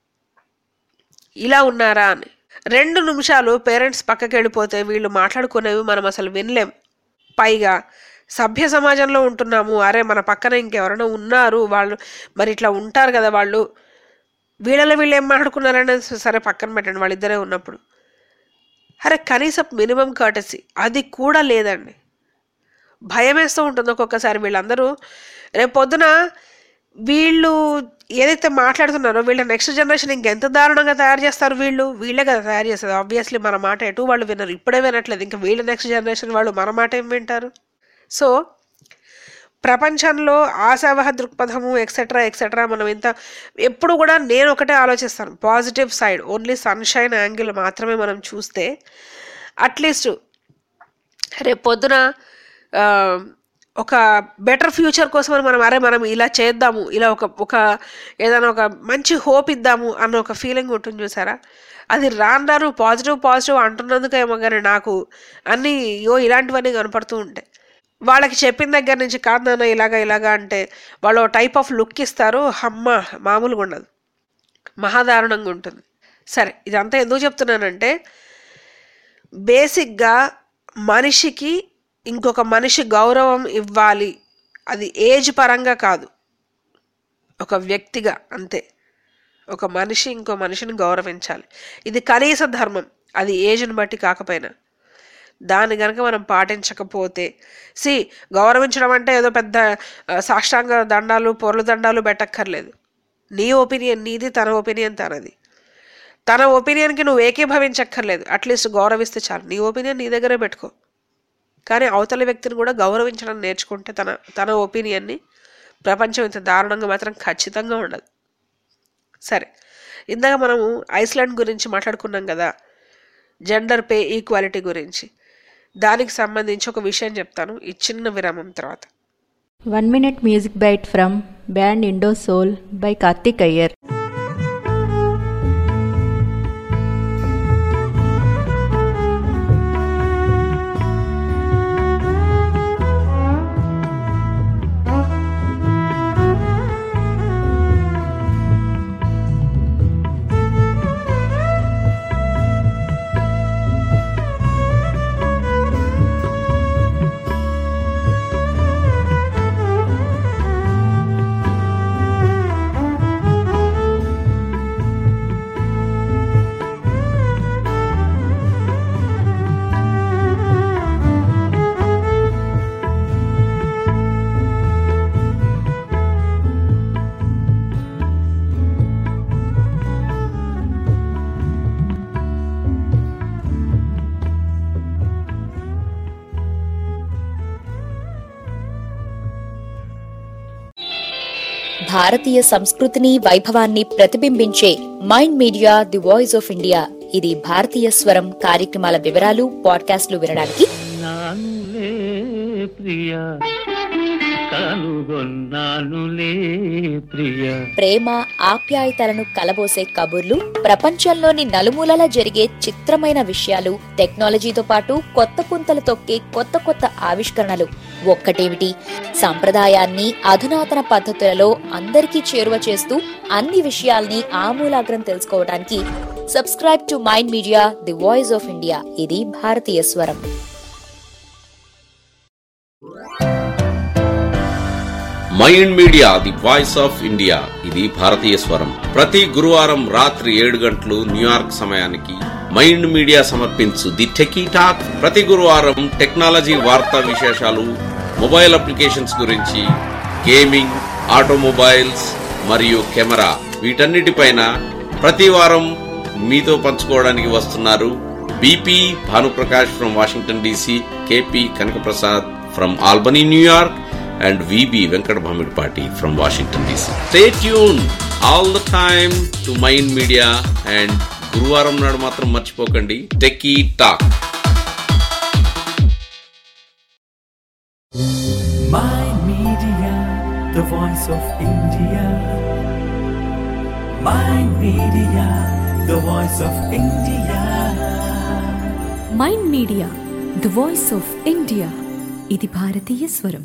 ఇలా ఉన్నారా అని రెండు నిమిషాలు పేరెంట్స్ పక్కకి వెళ్ళిపోతే వీళ్ళు మాట్లాడుకునేవి మనం అసలు వినలేం పైగా సభ్య సమాజంలో ఉంటున్నాము అరే మన పక్కన ఇంకెవరైనా ఉన్నారు వాళ్ళు మరి ఇట్లా ఉంటారు కదా వాళ్ళు వీళ్ళలో వీళ్ళు ఏం మాట్లాడుకున్నారనేది సరే పక్కన పెట్టండి వాళ్ళిద్దరే ఉన్నప్పుడు అరే కనీసం మినిమం కర్టసీ అది కూడా లేదండి భయం వేస్తూ ఉంటుంది ఒక్కొక్కసారి వీళ్ళందరూ రేపు పొద్దున వీళ్ళు ఏదైతే మాట్లాడుతున్నారో వీళ్ళ నెక్స్ట్ జనరేషన్ ఇంకెంత దారుణంగా తయారు చేస్తారు వీళ్ళు వీళ్ళే కదా తయారు చేస్తారు ఆబ్వియస్లీ మన మాట ఎటు వాళ్ళు వినరు ఇప్పుడే వినట్లేదు ఇంకా వీళ్ళ నెక్స్ట్ జనరేషన్ వాళ్ళు మన మాట ఏం వింటారు సో ప్రపంచంలో ఆశావహ దృక్పథము ఎక్సెట్రా ఎక్సెట్రా మనం ఇంత ఎప్పుడు కూడా నేను ఒకటే ఆలోచిస్తాను positive side only sunshine angle మాత్రమే మనం చూస్తే అట్లీస్ట్ రేపు పొద్దున ఆ, ఒక బెటర్ ఫ్యూచర్ కోసం అని మనం అరే మనం ఇలా చేద్దాము ఇలా ఒక ఒక ఏదైనా ఒక మంచి హోప్ ఇద్దాము అన్న ఒక ఫీలింగ్ ఉంటుంది చూసారా అది రాను రాను పాజిటివ్ పాజిటివ్ అంటున్నందుకు ఏమో కానీ నాకు అన్నీ యో ఇలాంటివన్నీ కనపడుతూ ఉంటాయి వాళ్ళకి చెప్పిన దగ్గర నుంచి కాదు నాన్న ఇలాగా ఇలాగా అంటే వాళ్ళు టైప్ ఆఫ్ లుక్ ఇస్తారు అమ్మ మామూలుగా ఉండదు మహాదారుణంగా ఉంటుంది సరే ఇదంతా ఎందుకు చెప్తున్నానంటే బేసిక్గా మనిషికి ఇంకొక మనిషి గౌరవం ఇవ్వాలి అది ఏజ్ పరంగా కాదు ఒక వ్యక్తిగా అంతే ఒక మనిషి ఇంకో మనిషిని గౌరవించాలి ఇది కనీస ధర్మం అది ఏజ్ని బట్టి కాకపోయినా దాన్ని గనక మనం పాటించకపోతే సి గౌరవించడం అంటే ఏదో పెద్ద ఆ, సాష్టాంగ దండాలు పొర్లు దండాలు పెట్టక్కర్లేదు నీ ఒపీనియన్ నీది తన ఒపీనియన్ తనది తన ఒపీనియన్కి నువ్వు ఏకీభవించక్కర్లేదు అట్లీస్ట్ గౌరవిస్తే చాలు నీ ఒపీనియన్ నీ దగ్గరే పెట్టుకో కానీ అవతలి వ్యక్తిని కూడా గౌరవించడం నేర్చుకుంటే తన తన ఒపీనియన్ని ప్రపంచం ఇంత దారుణంగా మాత్రం ఖచ్చితంగా ఉండదు సరే ఇందాక మనము ఐస్లాండ్ గురించి మాట్లాడుకున్నాం కదా జెండర్ పే ఈక్వాలిటీ గురించి దానికి సంబంధించి ఒక విషయం చెప్తాను ఈ చిన్న విరామం తర్వాత one minute music bite from band Indo Soul by Karthik Iyer Thank you. భారతీయ సంస్కృతిని వైభవాన్ని ప్రతిబింబించే Mind media the voice of India ఇది భారతీయ స్వరం కార్యక్రమాల వివరాలు పాడ్కాస్ట్లు వినడానికి నానులే ప్రియ కనుగొన్నానులే ప్రియ ప్రేమ ఆప్యాయతలను కలబోసే కబుర్లు ప్రపంచంలోని నలుమూలల జరిగే చిత్రమైన విషయాలు టెక్నాలజీతో పాటు కొత్త పుంతలు తొక్కే కొత్త కొత్త ఆవిష్కరణలు ఒక్కటేమిటి సంప్రదాయాన్ని అధునాతన పద్ధతులలో అందరికీ చేరువ చేస్తూ అన్ని విషయాల్ని ఆమూలాగ్రం తెలుసుకోవడానికి subscribe to mind media the voice of India ఇది భారతీయ స్వరం mind media the voice of India ఇది భారతీయ స్వరం ప్రతి గురువారం రాత్రి ఏడు గంటలు న్యూయార్క్ సమయానికి మైండ్ మీడియా సమర్పించు ది టెకీ టాక్ ప్రతి గురువారం టెక్నాలజీ వార్తా విశేషాలు మొబైల్ అప్లికేషన్స్ గురించి గేమింగ్ ఆటోమొబైల్స్ మరియు కెమెరా వీటన్నిటిపైన ప్రతి వారం మీతో పంచుకోవడానికి వస్తున్నారు BP Bhanuprakash from Washington DC KP Kanakaprasad from Albany New York and VB Venkat Bhamidpati from Washington DC. Stay tuned all the time to Mind Media and గురువారం నాడు మాత్రం మర్చిపోకండి techie talk Mind Media, the voice of India. Mind Media, the voice of India. Mind media the voice of India ఇది భారతీయ స్వరం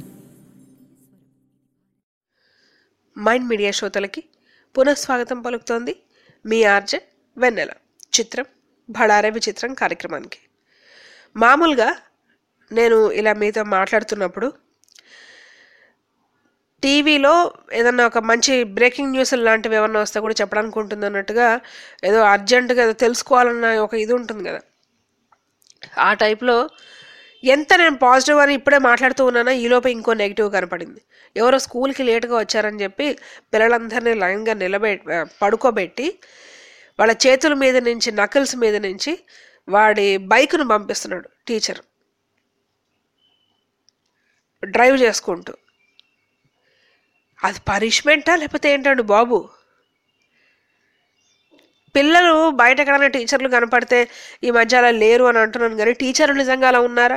mind media శ్రోతలకి పునఃస్వాగతం పలుకుతోంది మీ ఆర్జె వెన్నెల చిత్రం భడారే విచిత్రం కార్యక్రమానికి మామూలుగా నేను ఇలా మీతో మాట్లాడుతున్నప్పుడు టీవీలో ఏదన్నా ఒక మంచి బ్రేకింగ్ న్యూస్ లాంటివి ఏమన్నా వస్తే కూడా చెప్పడానికి ఉంటుంది అన్నట్టుగా ఏదో అర్జెంటుగా ఏదో తెలుసుకోవాలన్న ఒక ఇది ఉంటుంది కదా ఆ టైప్లో ఎంత నేను పాజిటివ్ అని ఇప్పుడే మాట్లాడుతూ ఉన్నానో ఈలోపు ఇంకో నెగిటివ్ కనపడింది ఎవరో స్కూల్కి లేట్గా వచ్చారని చెప్పి పిల్లలందరినీ లైన్గా నిలబె పడుకోబెట్టి వాళ్ళ చేతుల మీద నుంచి నకిల్స్ మీద నుంచి వాడి బైక్ను పంపిస్తున్నాడు టీచర్ డ్రైవ్ చేసుకుంటూ అది పనిష్మెంటా లేకపోతే ఏంటండి బాబు పిల్లలు బయట ఎక్కడైనా టీచర్లు కనపడితే ఈ మధ్య అలా లేరు అని అంటున్నాను కానీ టీచర్లు నిజంగా అలా ఉన్నారా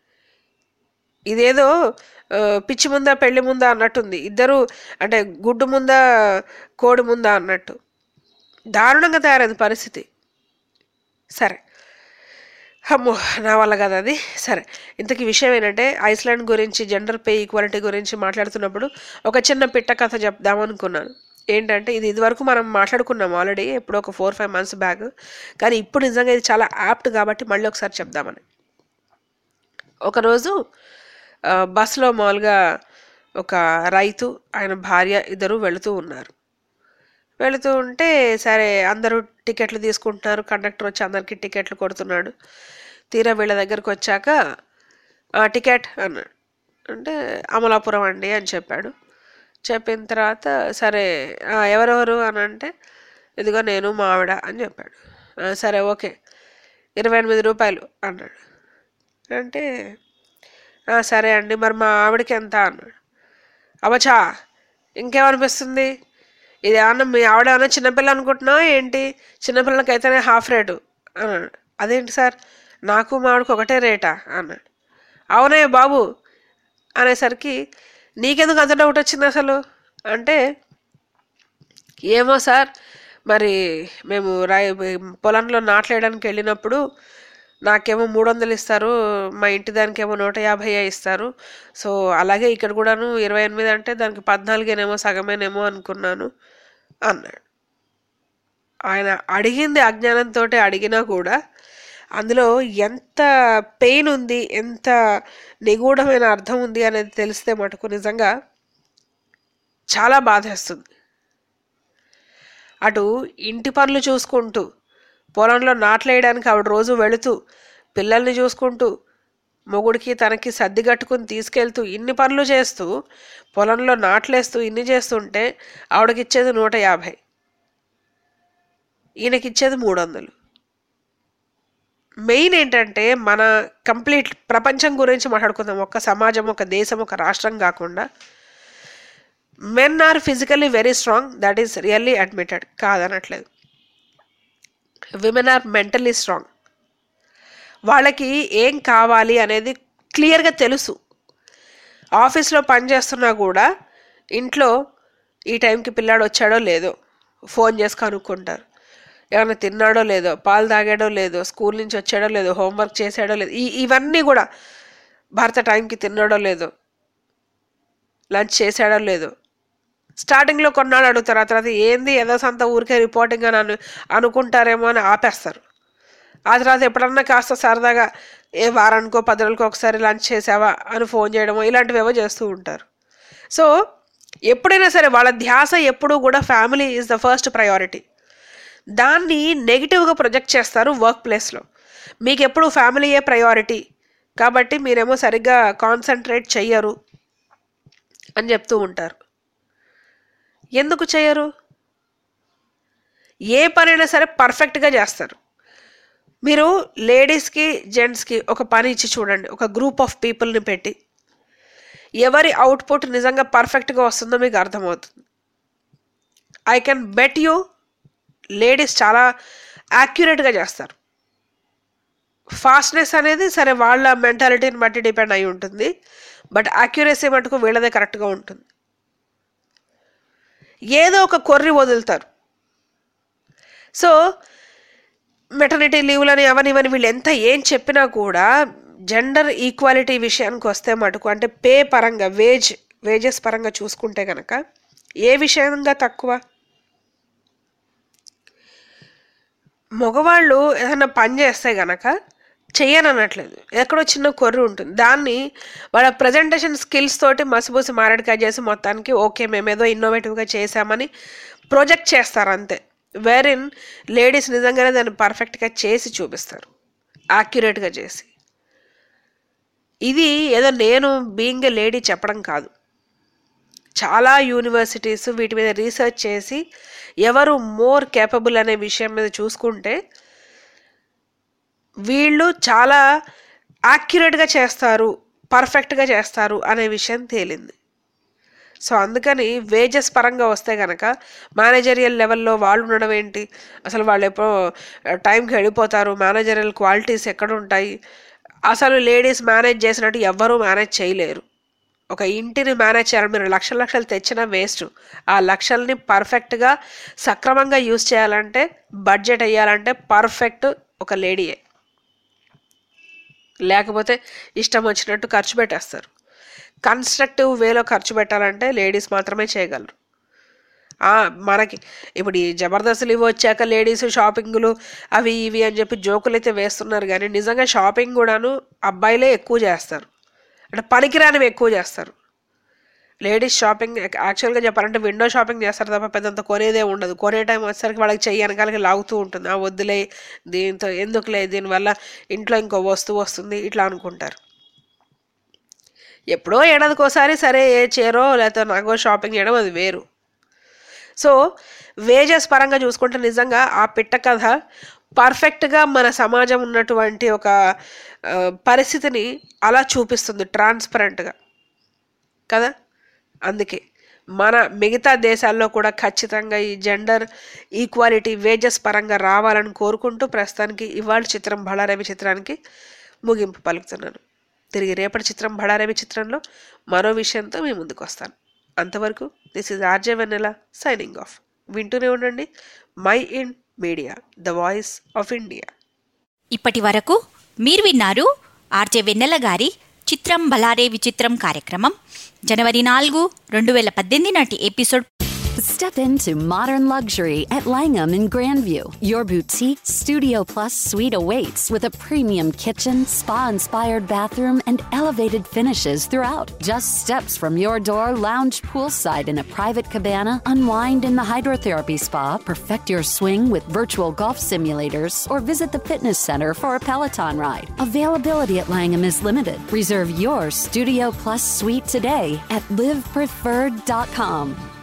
ఇదేదో ఆ, పిచ్చి ముందా పెళ్లి ముందా అన్నట్టుంది ఇద్దరు అంటే గుడ్డు ముందా కోడి ముందా అన్నట్టు దారుణంగా తయారైంది పరిస్థితి సరే అమ్మో నా వల్ల కదా అది సరే ఇంతకీ విషయం ఏంటంటే ఐస్లాండ్ గురించి జెండర్ పే ఈక్వాలిటీ గురించి మాట్లాడుతున్నప్పుడు ఒక చిన్న పిట్ట కథ చెప్దామనుకున్నాను ఏంటంటే ఇది ఇదివరకు మనం మాట్లాడుకున్నాం ఆల్రెడీ ఎప్పుడో ఒక ఫోర్ ఫైవ్ మంత్స్ బ్యాక్ కానీ ఇప్పుడు నిజంగా ఇది చాలా యాప్ట్ కాబట్టి మళ్ళీ ఒకసారి చెప్దామని ఒకరోజు ఆ, బస్సులో మామూలుగా ఒక రైతు ఆయన భార్య ఇద్దరు వెళుతూ ఉన్నారు వెళుతూ ఉంటే సరే అందరూ టికెట్లు తీసుకుంటున్నారు కండక్టర్ వచ్చి అందరికీ టికెట్లు కొడుతున్నాడు తీరా వీళ్ళ దగ్గరకు వచ్చాక "ఆ, టికెట్ అన్నాడు అంటే అమలాపురం అండి అని చెప్పాడు చెప్పిన తర్వాత సరే "ఆ, ఎవరెవరు అని అంటే ఇదిగో నేను మా ఆవిడ అని చెప్పాడు "ఆ, సరే ఓకే ఇరవై ఎనిమిది రూపాయలు అన్నాడు అంటే "ఆ, సరే అండి మరి మా ఆవిడకి ఎంత అన్నాడు అవచా ఇంకేమనిపిస్తుంది ఇది ఏమన్నా మీ ఆవిడ ఏమన్నా చిన్నపిల్ల అనుకుంటున్నావా ఏంటి చిన్నపిల్లలకైతేనే హాఫ్ రేటు అన్నాడు అదేంటి సార్ నాకు మా ఆవిడకి ఒకటే రేటా అన్నాడు అవునే బాబు అనేసరికి నీకెందుకు అంత డౌట్ వచ్చింది అసలు అంటే ఏమో సార్ మరి మేము రై పొలంలో నాట్లేయడానికి వెళ్ళినప్పుడు నాకేమో మూడు వందలు ఇస్తారు మా ఇంటి దానికేమో నూట యాభై ఇస్తారు సో అలాగే ఇక్కడ కూడాను ఇరవై ఎనిమిది అంటే దానికి పద్నాలుగేనేమో సగమేనేమో అనుకున్నాను అన్నాడు ఆయన అడిగింది అజ్ఞానంతో అడిగినా కూడా అందులో ఎంత పెయిన్ ఉంది ఎంత నిగూఢమైన అర్థం ఉంది అనేది తెలిస్తే మటుకు నిజంగా చాలా బాధేస్తుంది అటు ఇంటి పనులు చూసుకుంటూ పొలంలో నాట్లేయడానికి ఆవిడ రోజు వెళుతూ పిల్లల్ని చూసుకుంటూ మొగుడికి తనకి సర్ది కట్టుకుని తీసుకెళ్తూ ఇన్ని పనులు చేస్తూ పొలంలో నాట్లేస్తూ ఇన్ని చేస్తుంటే ఆవిడకి ఇచ్చేది నూట యాభై ఈయనకి ఇచ్చేది మూడు వందలు మెయిన్ ఏంటంటే మన కంప్లీట్ ప్రపంచం గురించి మాట్లాడుకుందాం ఒక సమాజం ఒక దేశం ఒక రాష్ట్రం కాకుండా men are physically very strong that is really admitted కాదనట్లేదు విమెన్ ఆర్ మెంటలీ స్ట్రాంగ్ వాళ్ళకి ఏం కావాలి అనేది క్లియర్గా తెలుసు ఆఫీస్లో పని చేస్తున్నా కూడా ఇంట్లో ఈ టైంకి పిల్లాడు వచ్చాడో లేదో ఫోన్ చేసి కనుక్కుంటారు ఏమైనా తిన్నాడో లేదో పాలు తాగాడో లేదో స్కూల్ నుంచి వచ్చాడో లేదో హోంవర్క్ చేసాడో లేదో ఈ ఇవన్నీ కూడా భర్త టైంకి తిన్నాడో లేదో లంచ్ చేశాడో లేదో స్టార్టింగ్లో కొన్నాళ్ళు అడుగుతారు ఆ తర్వాత ఏంది ఏదో సంత ఊరికే రిపోర్టింగ్ అని అను అనుకుంటారేమో అని ఆపేస్తారు ఆ తర్వాత ఎప్పుడన్నా కాస్త సరదాగా ఏ వారానికో పది రోజులకో ఒకసారి లంచ్ చేసావా అని ఫోన్ చేయడమో ఇలాంటివేవో చేస్తూ ఉంటారు సో ఎప్పుడైనా సరే వాళ్ళ ధ్యాస ఎప్పుడూ కూడా family is the first priority దాన్ని నెగిటివ్గా ప్రొజెక్ట్ చేస్తారు వర్క్ ప్లేస్లో మీకు ఎప్పుడు ఫ్యామిలీయే ప్రయారిటీ కాబట్టి మీరేమో సరిగ్గా కాన్సన్ట్రేట్ చెయ్యరు అని చెప్తూ ఉంటారు ఎందుకు చేయరు ఏ పనైనా సరే పర్ఫెక్ట్గా చేస్తారు మీరు లేడీస్కి జెంట్స్కి ఒక పని ఇచ్చి చూడండి ఒక గ్రూప్ ఆఫ్ పీపుల్ని పెట్టి ఎవరి అవుట్పుట్ నిజంగా పర్ఫెక్ట్గా వస్తుందో మీకు అర్థమవుతుంది I can bet you ladies చాలా యాక్యురేట్గా చేస్తారు ఫాస్ట్నెస్ అనేది సరే వాళ్ళ మెంటాలిటీని బట్టి డిపెండ్ అయి ఉంటుంది బట్ యాక్యురసీ మటుకు వీళ్ళదే కరెక్ట్గా ఉంటుంది ఏదో ఒక కొర్రి వదులుతారు సో మెటర్నిటీ లీవ్లని అవని ఇవని వీళ్ళు ఎంత ఏం చెప్పినా కూడా జెండర్ ఈక్వాలిటీ విషయానికి వస్తే మటుకు అంటే పే పరంగా వేజ్ వేజెస్ పరంగా చూసుకుంటే కనుక ఏ విషయంగా తక్కువ మగవాళ్ళు ఏదైనా పని చేస్తే గనక చెయ్యనన్నట్లేదు ఎక్కడో చిన్న కొర్రు ఉంటుంది దాన్ని వాళ్ళ ప్రజెంటేషన్ స్కిల్స్ తోటి మసిబూసి మారడికాయ చేసి మొత్తానికి ఓకే మేమేదో ఇన్నోవేటివ్గా చేసామని ప్రొజెక్ట్ చేస్తారు అంతే వేరిన్ లేడీస్ నిజంగానే దాన్ని పర్ఫెక్ట్గా చేసి చూపిస్తారు యాక్యురేట్గా చేసి ఇది ఏదో నేను బీయింగ్ ఏ లేడీ చెప్పడం కాదు చాలా యూనివర్సిటీస్ వీటి మీద రీసెర్చ్ చేసి ఎవరు మోర్ కేపబుల్ అనే విషయం మీద చూసుకుంటే వీళ్ళు చాలా యాక్యురేట్గా చేస్తారు పర్ఫెక్ట్గా చేస్తారు అనే విషయం తేలింది సో అందుకని వేజెస్ పరంగా వస్తే కనుక మేనేజరియల్ లెవెల్లో వాళ్ళు ఉండడం ఏంటి అసలు వాళ్ళు ఎప్పుడో టైంకి వెళ్ళిపోతారు మేనేజరియల్ క్వాలిటీస్ ఎక్కడ ఉంటాయి అసలు లేడీస్ మేనేజ్ చేసినట్టు ఎవ్వరూ మేనేజ్ చేయలేరు ఒక ఇంటిని మేనేజ్ చేయాలి మీరు లక్షల లక్షలు తెచ్చినా వేస్ట్ ఆ లక్షల్ని పర్ఫెక్ట్గా సక్రమంగా యూజ్ చేయాలంటే బడ్జెట్ వేయాలంటే పర్ఫెక్ట్ ఒక లేడీయే లేకపోతే ఇష్టం వచ్చినట్టు ఖర్చు పెట్టేస్తారు కన్స్ట్రక్టివ్ వేలో ఖర్చు పెట్టాలంటే లేడీస్ మాత్రమే చేయగలరు ఆ, మనకి ఇప్పుడు ఈ జబర్దస్తులు ఇవి వచ్చాక లేడీస్ షాపింగ్లు అవి ఇవి అని చెప్పి జోకులు అయితే వేస్తున్నారు కానీ నిజంగా షాపింగ్ కూడాను అబ్బాయిలే ఎక్కువ చేస్తారు అంటే పనికిరానివి ఎక్కువ చేస్తారు లేడీస్ షాపింగ్ యాక్చువల్గా చెప్పాలంటే విండో షాపింగ్ చేస్తారు తప్ప పెద్దంత కొనేదే ఉండదు కొనే టైం వచ్చేసరికి వాళ్ళకి చెయ్యి వెనకాలకి లాగుతూ ఉంటుంది ఆ వద్దులే దీంతో ఎందుకులే దీనివల్ల ఇంట్లో ఇంకో వస్తువు వస్తుంది ఇట్లా అనుకుంటారు ఎప్పుడో ఏడాదికోసారి సరే ఏ చీరో లేకపోతే నాగో షాపింగ్ చేయడం అది వేరు సో వేజెస్ పరంగా చూసుకుంటే నిజంగా ఆ పిట్ట కథ పర్ఫెక్ట్గా మన సమాజం ఉన్నటువంటి ఒక ఆ, పరిస్థితిని అలా చూపిస్తుంది ట్రాన్స్పరెంట్గా కదా అందుకే మన మిగతా దేశాల్లో కూడా ఖచ్చితంగా ఈ జెండర్ ఈక్వాలిటీ వేజెస్ పరంగా రావాలని కోరుకుంటూ ప్రస్తుతానికి ఇవాళ చిత్రం బళారవి చిత్రానికి ముగింపు పలుకుతున్నాను తిరిగి రేపటి చిత్రం బళారవి చిత్రంలో మరో విషయంతో మీ ముందుకు వస్తాను అంతవరకు this is RJ Vennela signing off వింటూనే ఉండండి my in media the voice of India ఇప్పటి వరకు మీరు విన్నారు ఆర్జే వెన్నెల గారి చిత్రం బలారే విచిత్రం కార్యక్రమం జనవరి నాలుగు రెండు వేల పద్దెనిమిది నాటి episode Step into modern luxury at Langham in Grandview. Your boutique Studio Plus suite awaits with a premium kitchen, spa inspired bathroom, and elevated finishes throughout. Just steps from your door, lounge poolside in a private cabana, unwind in the hydrotherapy spa, perfect your swing with virtual golf simulators, or visit the fitness center for a Peloton ride. Availability at Langham is limited. Reserve your Studio Plus suite today at livepreferred.com.